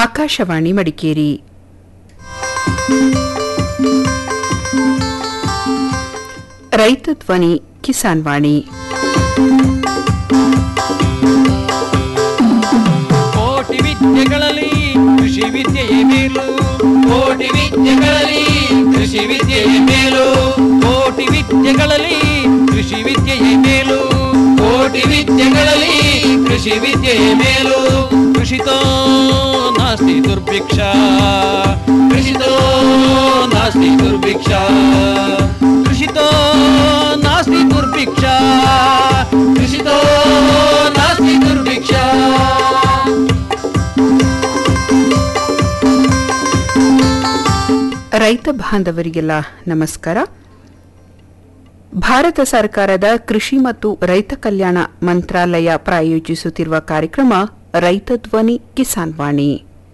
ಆಕಾಶವಾಣಿ ಮಡಿಕೇರಿ ರೈತ ಧ್ವನಿ ಕಿಸಾನ್ ವಾಣಿ ಕೋಟಿ ವಿದ್ಯೆಗಳಲ್ಲಿ ಕೃಷಿ ವಿದ್ಯೆಯೇ ಮೇಲು ಕೋಟಿ ವಿದ್ಯೆಗಳಲ್ಲಿ ಕೃಷಿ ವಿದ್ಯೆಯೇ ಮೇಲು ಕೋಟಿ ವಿದ್ಯೆಗಳಲ್ಲಿ ಕೃಷಿ ವಿದ್ಯೆಯೇ ಮೇಲು ಕೋಟಿ ವಿದ್ಯೆಗಳಲ್ಲಿ ಕೃಷಿ ವಿದ್ಯೆಯೇ ಮೇಲು ಕೃಷಿತೋ ನಾಸ್ತಿ ದುರ್ಭಿಕ್ಷ ಕೃಷಿತೋ ನಾಸ್ತಿ ದುರ್ಭಿಕ್ಷ ಕೃಷಿತೋ ನಾಸ್ತಿ ದುರ್ಭಿಕ್ಷ ಕೃಷಿತೋ ನಾಸ್ತಿ ದುರ್ಭಿಕ್ಷ ರೈತ ಬಾಂಧವರಿಗೆಲ್ಲ ನಮಸ್ಕಾರ ಭಾರತ ಸರ್ಕಾರದ ಕೃಷಿ ಮತ್ತು ರೈತ ಕಲ್ಯಾಣ ಮಂತ್ರಾಲಯ ಪ್ರಾಯೋಜಿಸುತ್ತಿರುವ ಕಾರ್ಯಕ್ರಮ ರೈತ ಧ್ವನಿ ಕಿಸಾನ್ ವಾಣಿ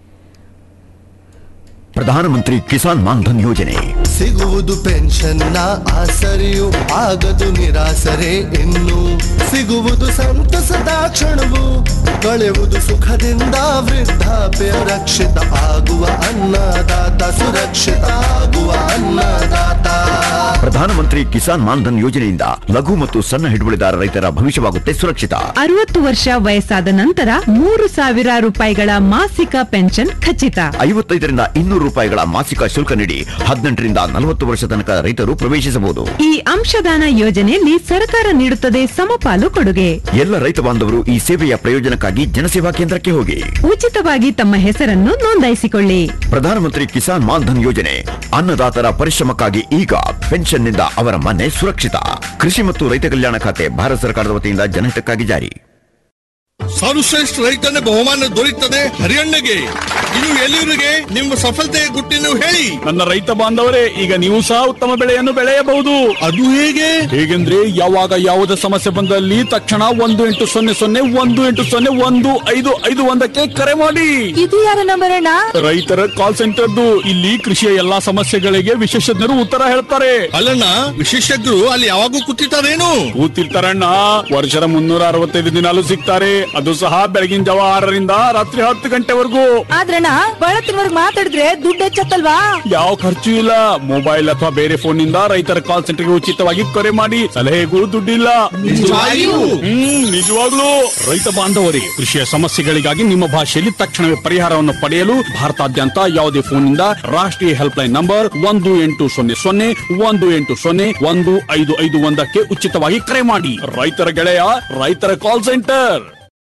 ಪ್ರಧಾನಮಂತ್ರಿ ಕಿಸಾನ್ ಮಾನ್ಧನ್ ಯೋಜನೆ ಸಿಗುವುದು ಪೆನ್ಷನ್ನ ಆಸರೆಯು ಆಗದು ನಿರಾಸರೆ ಇನ್ನು ಸಿಗುವುದು ಸಂತಸದ ಕ್ಷಣವು ಕಳೆಯುವುದು ಸುಖದಿಂದ ವೃದ್ಧಾಪ್ಯ ರಕ್ಷಿತ ಆಗುವ ಅನ್ನದಾತ ಸುರಕ್ಷಿತ ಆಗುವ ಅನ್ನದಾತ ಪ್ರಧಾನಮಂತ್ರಿ ಕಿಸಾನ್ ಮಾನ್ಧನ್ ಯೋಜನೆಯಿಂದ ಲಘು ಮತ್ತು ಸಣ್ಣ ಹಿಡುವಳಿದಾರ ರೈತರ ಭವಿಷ್ಯವಾಗುತ್ತೆ ಸುರಕ್ಷಿತ ಅರವತ್ತು ವರ್ಷ ವಯಸ್ಸಾದ ನಂತರ ಮೂರು ಸಾವಿರ ರೂಪಾಯಿಗಳ ಮಾಸಿಕ ಪೆನ್ಷನ್ ಖಚಿತ ಐವತ್ತೈದರಿಂದ ಇನ್ನೂರು ರೂಪಾಯಿಗಳ ಮಾಸಿಕ ಶುಲ್ಕ ನೀಡಿ ಹದಿನೆಂಟರಿಂದ ನಲವತ್ತು ವರ್ಷ ತನಕ ರೈತರು ಪ್ರವೇಶಿಸಬಹುದು ಈ ಅಂಶದಾನ ಯೋಜನೆಯಲ್ಲಿ ಸರ್ಕಾರ ನೀಡುತ್ತದೆ ಸಮಪಾಲು ಕೊಡುಗೆ ಎಲ್ಲ ರೈತ ಬಾಂಧವರು ಈ ಸೇವೆಯ ಪ್ರಯೋಜನಕ್ಕಾಗಿ ಜನಸೇವಾ ಕೇಂದ್ರಕ್ಕೆ ಹೋಗಿ ಉಚಿತವಾಗಿ ತಮ್ಮ ಹೆಸರನ್ನು ನೋಂದಾಯಿಸಿಕೊಳ್ಳಿ ಪ್ರಧಾನಮಂತ್ರಿ ಕಿಸಾನ್ ಮಾನ್ಧನ್ ಯೋಜನೆ ಅನ್ನದಾತರ ಪರಿಶ್ರಮಕ್ಕಾಗಿ ಈಗ ಪೆನ್ಷನ್ನಿಂದ ಅವರ ಮನೆ ಸುರಕ್ಷಿತ ಕೃಷಿ ಮತ್ತು ರೈತ ಕಲ್ಯಾಣ ಖಾತೆ ಭಾರತ ಸರ್ಕಾರದ ವತಿಯಿಂದ ಜನಹಿತಕ್ಕಾಗಿ ಜಾರಿ ಸರ್ವಶ್ರೇಷ್ಠ ರೈತನ ಬಹುಮಾನ ದೊರೆಯುತ್ತದೆ ಹರಿಯಣ್ಣಗೆ ಇದು ಎಲ್ಲಿವರಿಗೆ ನಿಮ್ಮ ಸಫಲತೆಯ ಗುಟ್ಟಿನ ಹೇಳಿ ನನ್ನ ರೈತ ಬಾಂಧವರೇ ಈಗ ನೀವು ಸಹ ಉತ್ತಮ ಬೆಳೆಯನ್ನು ಬೆಳೆಯಬಹುದು ಅದು ಹೇಗೆ ಹೇಗೆಂದ್ರೆ ಯಾವಾಗ ಯಾವುದೇ ಸಮಸ್ಯೆ ಬಂದಲ್ಲಿ ತಕ್ಷಣ ಒಂದು ಎಂಟು ಸೊನ್ನೆ ಸೊನ್ನೆ ಒಂದು ಎಂಟು ಸೊನ್ನೆ ಒಂದು ಐದು ಐದು ಒಂದಕ್ಕೆ ಕರೆ ಮಾಡಿ ಇದು ಯಾರ ನಂಬರ್ ಅಣ್ಣ ರೈತರ ಕಾಲ್ ಸೆಂಟರ್ದು ಇಲ್ಲಿ ಕೃಷಿಯ ಎಲ್ಲಾ ಸಮಸ್ಯೆಗಳಿಗೆ ವಿಶೇಷಜ್ಞರು ಉತ್ತರ ಹೇಳ್ತಾರೆ ಅಲ್ಲಣ್ಣ ವಿಶೇಷಜ್ಞರು ಅಲ್ಲಿ ಯಾವಾಗೂ ಕೂತಿರ್ತಾರೇನು ಕೂತಿರ್ತಾರಣ್ಣ ವರ್ಷದ ಮುನ್ನೂರ ಅರವತ್ತೈದು ದಿನಾಲು ಸಿಗ್ತಾರೆ ಅದು ಸಹ ಬೆಳಗಿನ ಜಾವ ಆರರಿಂದ ರಾತ್ರಿ ಹತ್ತು ಗಂಟೆವರೆಗೂ ಆದ್ರಣ್ಣ ಬಳತ್ತಿನವರ್ಗ್ ಮಾತಾಡಿದ್ರೆ ದುಡ್ಡು ಹೆಚ್ಚತ್ತಲ್ವಾ ಯಾವ ಖರ್ಚು ಇಲ್ಲ ಮೊಬೈಲ್ ಅಥವಾ ಬೇರೆ ಫೋನ್ ನಿಂದ ರೈತರ ಕಾಲ್ ಸೆಂಟರ್ಗೆ ಉಚಿತವಾಗಿ ಕರೆ ಮಾಡಿ ಸಲಹೆಗೂ ದುಡ್ಡಿಲ್ಲ ನಿಜವಾಗಿಯೂ? ಹ್ಮ್ ನಿಜವಾಗ್ಲೂ ರೈತ ಬಾಂಧವರಿಗೆ ಕೃಷಿಯ ಸಮಸ್ಯೆಗಳಿಗಾಗಿ ನಿಮ್ಮ ಭಾಷೆಯಲ್ಲಿ ತಕ್ಷಣವೇ ಪರಿಹಾರವನ್ನು ಪಡೆಯಲು ಭಾರತಾದ್ಯಂತ ಯಾವುದೇ ಫೋನ್ ನಿಂದ ರಾಷ್ಟ್ರೀಯ ಹೆಲ್ಪ್ ಲೈನ್ ನಂಬರ್ ಒಂದು ಎಂಟು ಸೊನ್ನೆ ಸೊನ್ನೆ ಒಂದು ಎಂಟು ಸೊನ್ನೆ ಒಂದು ಐದು ಐದು ಒಂದಕ್ಕೆ ಉಚಿತವಾಗಿ ಕರೆ ಮಾಡಿ ರೈತರ ಗೆಳೆಯ ರೈತರ ಕಾಲ್ ಸೆಂಟರ್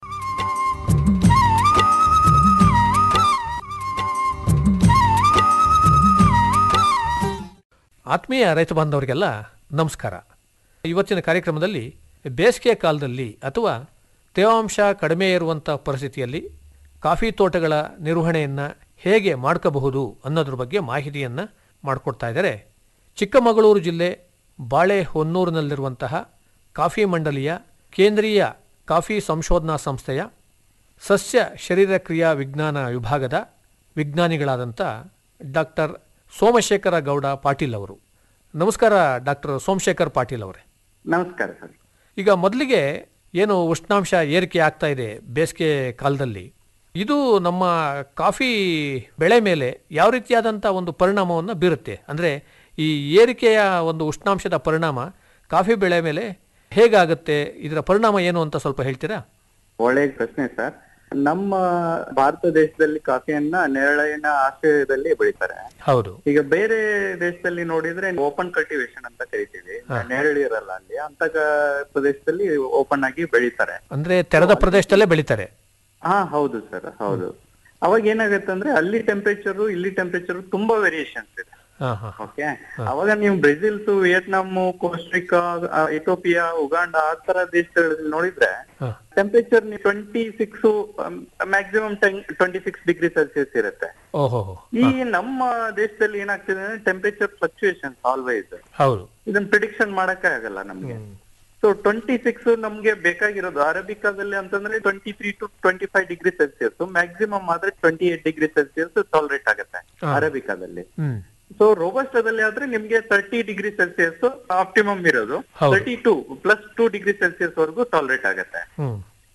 ಆತ್ಮೀಯ ರೈತ ಬಾಂಧವರಿಗೆಲ್ಲ ನಮಸ್ಕಾರ ಇವತ್ತಿನ ಕಾರ್ಯಕ್ರಮದಲ್ಲಿ ಬೇಸಿಗೆ ಕಾಲದಲ್ಲಿ ಅಥವಾ ತೇವಾಂಶ ಕಡಿಮೆ ಇರುವಂಥ ಪರಿಸ್ಥಿತಿಯಲ್ಲಿ ಕಾಫಿ ತೋಟಗಳ ನಿರ್ವಹಣೆಯನ್ನು ಹೇಗೆ ಮಾಡ್ಕೋಬಹುದು ಅನ್ನೋದ್ರ ಬಗ್ಗೆ ಮಾಹಿತಿಯನ್ನು ಮಾಡಿಕೊಡ್ತಾ ಇದ್ದಾರೆ ಚಿಕ್ಕಮಗಳೂರು ಜಿಲ್ಲೆ ಬಾಳೆಹೊನ್ನೂರಿನಲ್ಲಿರುವಂತಹ ಕಾಫಿ ಮಂಡಲಿಯ ಕೇಂದ್ರೀಯ ಕಾಫಿ ಸಂಶೋಧನಾ ಸಂಸ್ಥೆಯ ಸಸ್ಯ ಶರೀರ ಕ್ರಿಯಾ ವಿಜ್ಞಾನ ವಿಭಾಗದ ವಿಜ್ಞಾನಿಗಳಾದಂಥ ಡಾಕ್ಟರ್ ಸೋಮಶೇಖರ ಗೌಡ ಪಾಟೀಲ್ ಅವರು ನಮಸ್ಕಾರ ಡಾಕ್ಟರ್ ಸೋಮಶೇಖರ್ ಪಾಟೀಲ್ ಅವರೇ ನಮಸ್ಕಾರ ಸರ್ ಈಗ ಮೊದಲಿಗೆ ಏನು ಉಷ್ಣಾಂಶ ಏರಿಕೆ ಆಗ್ತಾ ಇದೆ ಬೇಸಿಗೆ ಕಾಲದಲ್ಲಿ ಇದು ನಮ್ಮ ಕಾಫಿ ಬೆಳೆ ಮೇಲೆ ಯಾವ ರೀತಿಯಾದಂಥ ಒಂದು ಪರಿಣಾಮವನ್ನು ಬೀರುತ್ತೆ ಅಂದರೆ ಈ ಏರಿಕೆಯ ಒಂದು ಉಷ್ಣಾಂಶದ ಪರಿಣಾಮ ಕಾಫಿ ಬೆಳೆ ಮೇಲೆ ಹೇಗಾಗುತ್ತೆ ಇದರ ಪರಿಣಾಮ ಏನು ಅಂತ ಸ್ವಲ್ಪ ಹೇಳ್ತೀರಾ ಒಳ್ಳೆ ಪ್ರಶ್ನೆ ಸರ್ ನಮ್ಮ ಭಾರತ ದೇಶದಲ್ಲಿ ಕಾಫಿಯನ್ನ ನೆರಳಿನ ಆಶ್ರಯದಲ್ಲಿ ಬೆಳಿತಾರೆ ಹೌದು ಈಗ ಬೇರೆ ದೇಶದಲ್ಲಿ ನೋಡಿದ್ರೆ ಓಪನ್ ಕಲ್ಟಿವೇಶನ್ ಅಂತ ಕರಿತೀವಿ ನೆರಳು ಇರಲ್ಲ ಅಲ್ಲಿ ಅಂತ ಕ- ಪ್ರದೇಶದಲ್ಲಿ ಓಪನ್ ಆಗಿ ಬೆಳಿತಾರೆ ಅಂದರೆ ತೆರೆದ ಪ್ರದೇಶದಲ್ಲೇ ಬೆಳೀತಾರೆ ಹಾ ಹೌದು ಸರ್ ಹೌದು ಅವಾಗ ಏನಾಗುತ್ತೆ ಅಂದ್ರೆ ಅಲ್ಲಿ ಟೆಂಪರೇಚರ್ ಇಲ್ಲಿ ಟೆಂಪರೇಚರ್ ತುಂಬಾ ವೇರಿಯೇಷನ್ಸ್ ಇದೆ ಹಾಂ ಹಾಂ ಓಕೆ ಅವಾಗ ನೀವು Brazils Vietnam Costa Rica Ethiopia Uganda ಆ ತರ ದೇಶಗಳಲ್ಲಿ ನೋಡಿದ್ರೆ ಹಾಂ temperature twenty six maximum twenty six degree Celsius ಇರುತ್ತೆ ಓಹೋ ಈ ನಮ್ಮ ದೇಶದಲ್ಲಿ ಏನಾಗ್ತಿದೆ ಅಂದ್ರೆ ಟೆಂಪರೇಚರ್ ಫ್ಲಕ್ಚುಯೇಷನ್ ಆಲ್ವೇಸ್ ಹೌದು ಇದನ್ನ ಪ್ರಿಡಿಕ್ಷನ್ ಮಾಡಕ್ಕೆ ಆಗಲ್ಲ ನಮ್ಗೆ ಸೊ ಟ್ವೆಂಟಿ ಸಿಕ್ಸ್ ನಮ್ಗೆ ಬೇಕಾಗಿರೋದು ಅರಬಿಕಾದಲ್ಲಿ ಅಂತಂದ್ರೆ twenty three to twenty five degree Celsius maximum ಆದ್ರೆ twenty eight degree Celsius tolerate ಆಗುತ್ತೆ ಹಾ. ಅರಬಿಕಾದಲ್ಲಿ ಹ್ಞೂ ಸೊ ರೋಬಸ್ಟದಲ್ಲಿ ಆದ್ರೆ ನಿಮ್ಗೆ ತರ್ಟಿ ಡಿಗ್ರಿ ಸೆಲ್ಸಿಯಸ್ ಆಪ್ಟಿಮಮ್ ಇರೋದು ಹೌದು. Thirty two plus two degree Celsius ವರೆಗೂ ಟಾಲರೇಟ್ ಆಗುತ್ತೆ ಹ್ಞೂ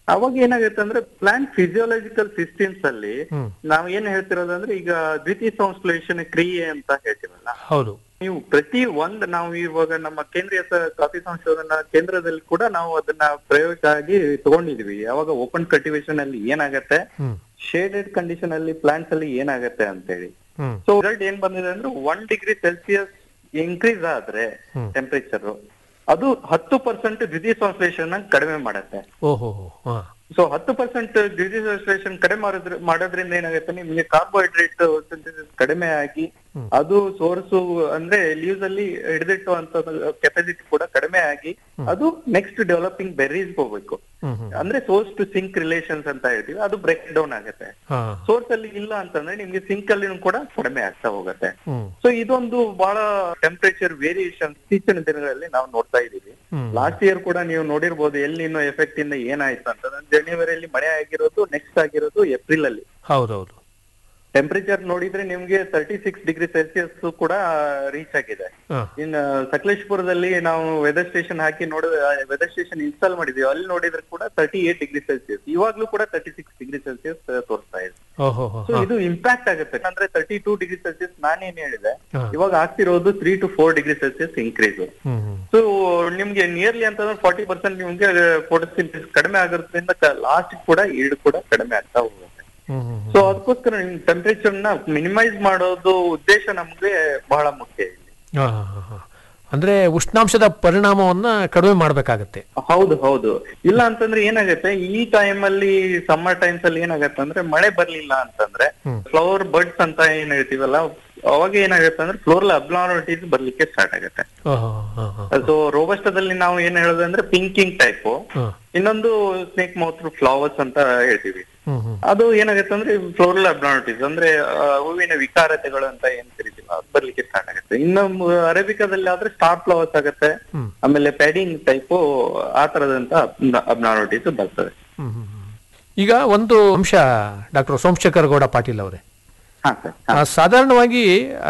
ಅವಾಗ ಏನಾಗುತ್ತೆ ಅಂದ್ರೆ ಪ್ಲಾಂಟ್ ಫಿಸಿಯೋಲಾಜಿಕಲ್ ಸಿಸ್ಟಮ್ಸ್ ಅಲ್ಲಿ ಹ್ಮ್. ನಾವ್ ಏನ್ ಹೇಳ್ತಿರೋದಂದ್ರೆ ಈಗ ದ್ವಿತೀಯ ಸಂಶ್ಲೇಷಣೆ ಕ್ರಿಯೆ ಅಂತ ಹೇಳ್ತೀವಲ್ಲ ಹೌದು ನೀವು ಪ್ರತಿ ಒಂದ್ ನಾವು ಇವಾಗ ನಮ್ಮ ಕೇಂದ್ರೀಯ ಸ- ಕಾಫಿ ಸಂಶೋಧನಾ ಕೇಂದ್ರದಲ್ಲಿ ಕೂಡ ನಾವು ಅದನ್ನ ಪ್ರಯೋಗಕ್ಕಾಗಿ ತಗೊಂಡಿದ್ವಿ ಯಾವಾಗ ಓಪನ್ ಕಲ್ಟಿವೇಶನ್ ಅಲ್ಲಿ ಏನಾಗತ್ತೆ ಹ್ಮ್ ಶೇಡೆಡ್ ಕಂಡೀಷನ್ ಅಲ್ಲಿ ಪ್ಲಾಂಟ್ಸ್ ಅಲ್ಲಿ ಏನಾಗತ್ತೆ ಅಂತ ಹೇಳಿ ಹ್ಮ್ ಸೊ ರಿಸಲ್ಟ್ ಏನ್ ಬಂದಿದೆ ಅಂದ್ರೆ ಒನ್ ಡಿಗ್ರಿ ಸೆಲ್ಸಿಯಸ್ ಇನ್ಕ್ರೀಸ್ ಆದ್ರೆ ಹ್ಮ್. ಟೆಂಪರೇಚರ್ ಅದು ಹತ್ತು ಪರ್ಸೆಂಟ್ ದ್ವಿತೀಯ ಸಂಶ್ಲೇಷಣ ಕಡಿಮೆ ಮಾಡುತ್ತೆ ಓಹೋ ಹಾ ಸೊ ಹತ್ತು ಪರ್ಸೆಂಟ್ ದ್ವಿತೀಯ ಸಂಶ್ಲೇಷಣೆ ಕಡಿಮೆ ಮಾಡೋದ್ರ ಮಾಡೋದ್ರಿಂದ ಏನಾಗುತ್ತೆ ನಿಮ್ಗೆ ಕಾರ್ಬೋಹೈಡ್ರೇಟ್ ಕಡಿಮೆ ಆಗಿ ಅದು ಸೋರ್ಸು ಅಂದ್ರೆ ಲೀವ್ಸ್ ಅಲ್ಲಿ ಹಿಡಿದಿಟ್ಟು ಅಂತ ಕೆಪಾಸಿಟಿ ಕೂಡ ಕಡಿಮೆ ಆಗಿ ಅದು ನೆಕ್ಸ್ಟ್ ಡೆವಲಪಿಂಗ್ ಬೆರೀಸ್ ಹೋಗ್ಬೇಕು ಹ್ಮ್ ಹ್ಮ್ ಅಂದ್ರೆ ಸೋರ್ಸ್ ಟು ಸಿಂಕ್ ರಿಲೇಷನ್ಸ್ ಅಂತ ಹೇಳ್ತೀವಿ ಅದು ಬ್ರೇಕ್ ಡೌನ್ ಆಗುತ್ತೆ ಹಾ ಸೋರ್ಸ್ ಅಲ್ಲಿ ಇಲ್ಲ ಅಂತಂದ್ರೆ ನಿಮ್ಗೆ ಸಿಂಕ್ ಅಲ್ಲಿ ಕೂಡ ಕಡಿಮೆ ಆಗ್ತಾ ಹೋಗುತ್ತೆ ಹ್ಮ್ ಸೊ ಇದೊಂದು ಬಹಳ ಟೆಂಪರೇಚರ್ ವೇರಿಯೇಷನ್ ಇತ್ತೀಚಿನ ದಿನಗಳಲ್ಲಿ ನಾವು ನೋಡ್ತಾ ಇದೀವಿ ಹ್ಮ್. ಲಾಸ್ಟ್ ಇಯರ್ ಕೂಡ ನೀವು ನೋಡಿರ್ಬೋದು ಎಲ್ಲಿ ಇನ್ನೂ ಎಫೆಕ್ಟ್ ಇಂದ ಏನಾಯ್ತು ಅಂತಂದ್ರೆ ಜನವರಿಯಲ್ಲಿ ಮಳೆ ಆಗಿರೋದು ನೆಕ್ಸ್ಟ್ ಆಗಿರೋದು ಏಪ್ರಿಲ್ ಅಲ್ಲಿ ಹೌದೌದು ಟೆಂಪರೇಚರ್ ನೋಡಿದ್ರೆ ನಿಮ್ಗೆ ತರ್ಟಿ ಸಿಕ್ಸ್ ಡಿಗ್ರಿ ಸೆಲ್ಸಿಯಸ್ ಕೂಡ ರೀಚ್ ಆಗಿದೆ ಹಾ ಇನ್ ಸಕಲೇಶ್ಪುರದಲ್ಲಿ ನಾವು ವೆದರ್ ಸ್ಟೇಷನ್ ಹಾಕಿ ನೋಡ ವೆದರ್ ಸ್ಟೇಷನ್ ಇನ್ಸ್ಟಾಲ್ ಮಾಡಿದ್ವಿ ಅಲ್ಲಿ ನೋಡಿದ್ರೆ ಕೂಡ ತರ್ಟಿ ಏಟ್ ಡಿಗ್ರಿ ಸೆಲ್ಸಿಯಸ್ ಇವಾಗ್ಲೂ ಕೂಡ ತರ್ಟಿ ಸಿಕ್ಸ್ ಡಿಗ್ರಿ ಸೆಲ್ಸಿಯಸ್ ತೋರಿಸ್ತಾ ಇದೆ ಓಹೋ ಹೋ ಸೊ ಇದು ಇಂಪ್ಯಾಕ್ಟ್ ಆಗುತ್ತೆ ಅಂದ್ರೆ ತರ್ಟಿ ಟೂ ಡಿಗ್ರಿ ಸೆಲ್ಸಿಯಸ್ ನಾನೇನ್ ಹೇಳಿದೆ ಹಾ. ಇವಾಗ ಆಗ್ತಿರೋದು three to four degree Celsius increase ಹ್ಮ್ ಹ್ಮ್ ಸೊ ನಿಮ್ಗೆ ನಿಯರ್ಲಿ ಅಂತಂದ್ರೆ ಫಾರ್ಟಿ ಪರ್ಸೆಂಟ್ ನಿಮ್ಗೆ ಫೋಟೋಸಿಂಥಸಿಸ್ ಕಡಿಮೆ ಆಗೋದ್ರಿಂದ ಲಾಸ್ಟ್ ಕೂಡ ಈಲ್ಡ್ ಕೂಡ ಕಡಿಮೆ ಆಗ್ತಾ ಹೋಗುತ್ತೆ ಹ್ಮ್ ಹ್ಮ್ ಸೊ ಅದಕ್ಕೋಸ್ಕರ ನಿಮ್ ಟೆಂಪರೇಚರ್ ನ ಮಿನಿಮೈಸ್ ಮಾಡೋದು ಉದ್ದೇಶ ನಮ್ಗೆ ಬಹಳ ಮುಖ್ಯ ಇಲ್ಲಿ ಹಾ, ಹಾ, ಹಾ, ಹಾ. ಅಂದ್ರೆ ಉಷ್ಣಾಂಶದ ಪರಿಣಾಮವನ್ನ ಕಡಿಮೆ ಮಾಡ್ಬೇಕಾಗತ್ತೆ ಹೌದು ಹೌದು ಇಲ್ಲ ಅಂತಂದ್ರೆ ಏನಾಗುತ್ತೆ ಈ ಟೈಮ್ ಅಲ್ಲಿ ಸಮ್ಮರ್ ಟೈಮ್ಸ್ ಅಲ್ಲಿ ಏನಾಗತ್ತೆ ಅಂದ್ರೆ ಮಳೆ ಬರ್ಲಿಲ್ಲ ಅಂತಂದ್ರೆ ಹ್ಮ್. ಫ್ಲವರ್ ಬರ್ಡ್ಸ್ ಅಂತ ಏನ್ ಹೇಳ್ತೀವಲ್ಲ ಅವಾಗ ಏನಾಗುತ್ತೆ ಅಂದ್ರೆ ಫ್ಲೋರಲ್ ಅಬ್ನಾರ್ಮಲಿಟೀಸ್ ಬರ್ಲಿಕ್ಕೆ ಸ್ಟಾರ್ಟ್ ಆಗುತ್ತೆ ಓಹೋ ಹಾ, ಹಾ, ಸೊ ರೋಬಸ್ಟದಲ್ಲಿ ನಾವು ಏನ್ ಹೇಳೋದು ಅಂದ್ರೆ ಪಿಂಕಿಂಗ್ ಟೈಪ್ ಹಾ. ಇನ್ನೊಂದು ಸ್ನೇಕ್ ಮೌತ್ ಫ್ಲವರ್ಸ್ ಅಂತ ಹೇಳ್ತೀವಿ ಹ್ಮ್ ಹ್ಮ್ ಅದು ಏನಾಗುತ್ತೆ ಅಂದ್ರೆ ಫ್ಲೋರಲ್ ಅಬ್ನಾರ್ಮಲಿಟೀಸ್ ಅಂದ್ರೆ ಆ, ಹೂವಿನ ವಿಕಾರತೆಗಳು ಅಂತ ಏನ್ ಕರಿತೀವಿ ಅದು ಬರ್ಲಿಕ್ಕೆ ಸ್ಟಾರ್ಟ್ ಆಗುತ್ತೆ ಇನ್ನು ಅರೇಬಿಕಾದಲ್ಲಿ ಆದ್ರೆ ಸ್ಟಾರ್ ಫ್ಲವರ್ಸ್ ಆಗುತ್ತೆ ಹ್ಮ್. ಆಮೇಲೆ ಪ್ಯಾಡಿಂಗ್ ಟೈಪ್ ಆ ತರದಂತ ಅಬ್ನಾರ್ಮಲಿಟೀಸ್ ಬರ್ತದೆ ಹ್ಮ್ ಹ್ಮ್ ಹ್ಮ್. ಈಗ ಒಂದು ಅಂಶ ಡಾಕ್ಟರ್ ಸೋಮಶೇಖರ್ ಗೌಡ ಪಾಟೀಲ್ ಅವರೇ ಹಾ ಸರ್ ಆ, ಸಾಧಾರಣವಾಗಿ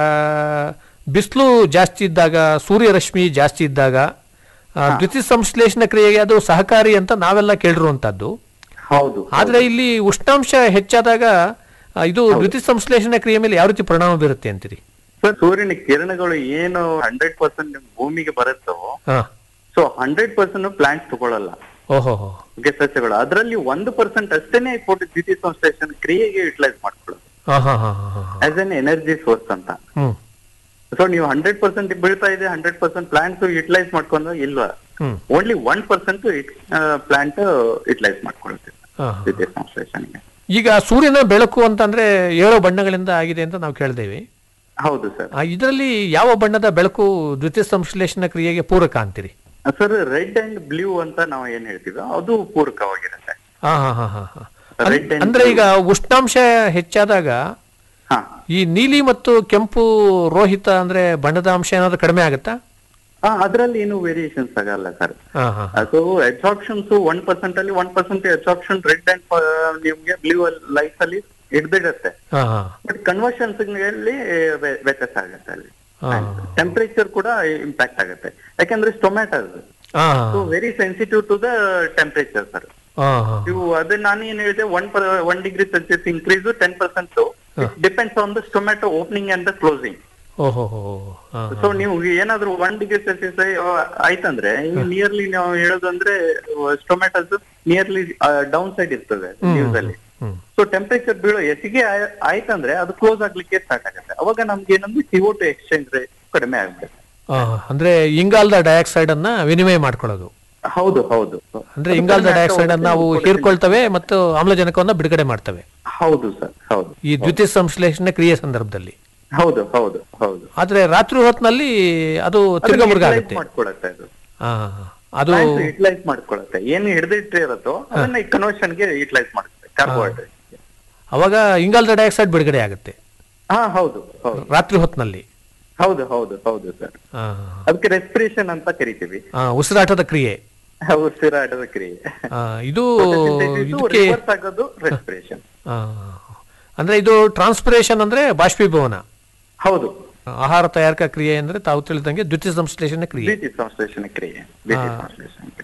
ಬಿಸಿಲು ಜಾಸ್ತಿ ಇದ್ದಾಗ ಸೂರ್ಯರಶ್ಮಿ ಜಾಸ್ತಿ ಇದ್ದಾಗ ಆ, ದ್ಯುತಿ ಸಂಶ್ಲೇಷಣ ಕ್ರಿಯೆಗೆ ಅದು ಸಹಕಾರಿ ಅಂತ ನಾವೆಲ್ಲ ಕೇಳಿರುವಂತದ್ದು ಹೌದು ಆದ್ರೆ ಇಲ್ಲಿ ಉಷ್ಣಾಂಶ ಹೆಚ್ಚಾದಾಗ ಆ, ಇದು ದ್ಯುತಿ ಸಂಶ್ಲೇಷಣ ಕ್ರಿಯೆ ಮೇಲೆ ಯಾವ ರೀತಿ ಪರಿಣಾಮ ಬೀರುತ್ತೆ ಅಂತೀರಿ ಸರ್ ಸೂರ್ಯನ ಕಿರಣಗಳು ಏನು ಹಂಡ್ರೆಡ್ ಪರ್ಸೆಂಟ್ ನಿಮ್ ಭೂಮಿಗೆ ಬರುತ್ತೋ ಹಾ ಸೊ ಹಂಡ್ರೆಡ್ ಪರ್ಸೆಂಟ್ ಪ್ಲಾಂಟ್ ತಗೊಳ್ಳಲ್ಲ ಓಹೋ ಗೆ ಸಸ್ಯಗಳು ಅದರಲ್ಲಿ ಒಂದು ಪರ್ಸೆಂಟ್ ಅಷ್ಟೇನೆ ಫೋಟೋ ದ್ವಿತೀಯ ಸಂಶ್ಲೇಷಣ ಕ್ರಿಯೆಗೆ ಯುಟಿಲೈಸ್ ಮಾಡ್ಕೊಳ್ಳೋದು ಹಾ ಹಾ ಹಾ ಹಾ ಹಾ ಆಸ್ ಎನ್ ಎನರ್ಜಿ ಸೋರ್ಸ್ ಅಂತ ಹ್ಮ್ ಸೊ ನೀವು ಹಂಡ್ರೆಡ್ ಪರ್ಸೆಂಟ್ ಬೀಳ್ತಾ ಇದೆ ಹಂಡ್ರೆಡ್ ಪರ್ಸೆಂಟ್ ಪ್ಲಾಂಟ್ ಯುಟಿಲೈಸ್ ಮಾಡ್ಕೊಂಡು ಇಲ್ವಾ ಹ್ಮ್ only one percent plant utilise ಮಾಡ್ಕೊಳ್ಳುತ್ತೆ ಹಾ, ಹಾ. ದ್ವಿತೀಯ ಸಂಶ್ಲೇಷಣೆಗೆ ಈಗ ಸೂರ್ಯನ ಬೆಳಕು ಅಂತಂದ್ರೆ ಏಳು ಬಣ್ಣಗಳಿಂದ ಆಗಿದೆ ಅಂತ ನಾವು ಕೇಳಿದೇವೆ ಹೌದು ಸರ್ ಇದರಲ್ಲಿ ಯಾವ ಬಣ್ಣದ ಬೆಳಕು ದ್ವಿತೀಯ ಸಂಶ್ಲೇಷಣ ಕ್ರಿಯೆಗೆ ಪೂರಕ ಅಂತೀರಿ ಸರ್ ರೆಡ್ ಅಂಡ್ ಬ್ಲೂ ಅಂತ ನಾವು ಏನ್ ಹೇಳ್ತೀವಿ ಅದು ಪೂರಕವಾಗಿರುತ್ತೆ ಹಾ ಹಾ ಹಾ ಹಾ ಹಾ. Red and ಅಂದ್ರೆ blue. ಈಗ ಉಷ್ಣಾಂಶ ಹೆಚ್ಚಾದಾಗ ಹಾ ಈ ನೀಲಿ ಮತ್ತು ಕೆಂಪು ರೋಹಿತ ಅಂದ್ರೆ ಬಣ್ಣದ ಅಂಶ ಏನಾದ್ರು ಕಡಿಮೆ ಆಗುತ್ತಾ ಹಾ ಅದ್ರಲ್ಲಿ ಏನು ವೇರಿಯೇಷನ್ಸ್ ಆಗಲ್ಲ ಸರ್ ಹಾ ಹಾ ಸೊ ಅಬ್ಸಾರ್ಪ್ಷನ್ಸ್ ಒನ್ ಪರ್ಸೆಂಟ್ ಅಲ್ಲಿ one percent absorption red and ನಿಮ್ಗೆ ಬ್ಲೂ ಲೈಟ್ ಅಲ್ಲಿ ಹಿಡ್ದಿಡತ್ತೆ ಹಾ ಹಾ ಬಟ್ ಕನ್ವರ್ಷನ್ಸ್ ಗಳಲ್ಲಿ ವ್ಯ- ವ್ಯತ್ಯಾಸ ಆಗುತ್ತೆ ಅಲ್ಲಿ ಹಾ ಟೆಂಪರೇಚರ್ ಕೂಡ ಇಂಪ್ಯಾಕ್ಟ್ ಆಗುತ್ತೆ ಯಾಕಂದ್ರೆ ಟೊಮ್ಯಾಟೋಸ್ ಹಾ so very sensitive to the temperature sir ಹಾ ಹಾ ಇವು ಅದು ನಾನು ಏನ್ ಹೇಳಿದೆ one per one degree Celsius increase ten percent depends on the tomato opening and the closing ಓಹೋ ಹೋ ಹಾ ಸೊ ನೀವು ಏನಾದ್ರೂ ಒನ್ ಡಿಗ್ರಿ ಸೆಲ್ಸಿಯಸ್ ಆಯ್ತಂದ್ರೆ ನಿಯರ್ಲಿ ನಾವು ಹೇಳೋದಂದ್ರೆ ಟೊಮ್ಯಾಟೋಸ್ ನಿಯರ್ಲಿ ಡೌನ್ ಸೈಡ್ ಇರ್ತದೆ ನ್ಯೂಸ್ ಅಲ್ಲಿ ಹ್ಮ್ ಸೊ ಟೆಂಪರೇಚರ್ ಬೀಳೋ ಹೆಚ್ಚಿಗೆ ಆಯ್- ಆಯ್ತಂದ್ರೆ ಅದು ಕ್ಲೋಸ್ ಆಗ್ಲಿಕ್ಕೆ ಸ್ಟಾರ್ಟ್ ಆಗುತ್ತೆ ಅವಾಗ ನಮ್ಗೆ ಏನಂದ್ರೆ ಸಿಒ ಟು ಎಕ್ಸ್ಚೇಂಜ್ ರೇಟ್ ಕಡಿಮೆ ಆಗುತ್ತೆ ಆ, ಅಂದ್ರೆ ಇಂಗಾಲದ ಡೈಆಕ್ಸೈಡ್ ಅನ್ನ ವಿನಿಮಯ ಮಾಡ್ಕೊಳ್ಳೋದು ಹೌದು ಹೌದು ಅಂದ್ರೆ ಇಂಗಾಲದ ಡೈಆಕ್ಸೈಡ್ ಅನ್ನ ನಾವು ಹೀರ್ಕೊಳ್ತವೆ ಮತ್ತು ಆಮ್ಲಜನಕವನ್ನ ಬಿಡುಗಡೆ ಮಾಡ್ತವೆ ಹೌದು ಸರ್ ಹೌದು ಈ ದ್ವಿತೀಯ ಸಂಶ್ಲೇಷಣೆ ಕ್ರಿಯೆ ಸಂದರ್ಭದಲ್ಲಿ ಹೌದು ಹೌದು ಹೌದು ಆದ್ರೆ ರಾತ್ರಿ ಹೊತ್ತಿನಲ್ಲಿ ಅದು ತಿರ್ಗಮುರ್ಗ ಆಗುತ್ತೆ ಮಾಡ್ಕೊಳತ್ತೆ ಅದು ಆ, ಅದು ಯುಟಿಲೈಸ್ ಮಾಡ್ಕೊಳತ್ತೆ ಏನು ಹಿಡಿದಿಟ್ಟಿರತ್ತೋ ಅದನ್ನ ಕನ್ವರ್ಷನ್ ಗೆ ಯುಟಿಲೈಸ್ ಮಾಡುತ್ತೆ ಕಾರ್ಬೋಹೈಡ್ರೇಟ್ ಅವಾಗ ಇಂಗಾಲದ ಡೈಆಕ್ಸೈಡ್ ಬಿಡುಗಡೆ ಆಗುತ್ತೆ ಹಾ ಹೌದು ಹೌದು ರಾತ್ರಿ ಹೊತ್ತಿನಲ್ಲಿ ಹೌದು ಹೌದು ಹೌದು ಸರ್ ಆ, ಅದಕ್ಕೆ ರೆಸ್ಪಿರೇಷನ್ ಅಂತ ಕರಿತೀವಿ ಆ, ಉಸಿರಾಟದ ಕ್ರಿಯೆ ಉಸಿರಾಟದ ಕ್ರಿಯೆ ಆ, ಇದು ಇದಕ್ಕೆ ರಿವರ್ಸ್ ಆಗೋದು ರೆಸ್ಪಿರೇಷನ್ ಆ, ಅಂದ್ರೆ ಇದು ಟ್ರಾನ್ಸ್ಪಿರೇಷನ್ ಅಂದ್ರೆ ಬಾಷ್ಪೀಭವನ ಹೌದು ಆಹಾರ ತಯಾರಕ ಕ್ರಿಯೆ ಅಂದ್ರೆ ತಾವು ತಿಳಿದಂಗೆ ದ್ವಿತೀಯ ಸಂಶ್ಲೇಷಣೆ ಕ್ರಿಯೆ ದ್ವಿತೀಯ ಸಂಶ್ಲೇಷಣೆ ಕ್ರಿಯೆ ದ್ವಿತೀಯ ಹಾ. ಸಂಶ್ಲೇಷಣೆ ಕ್ರಿಯೆ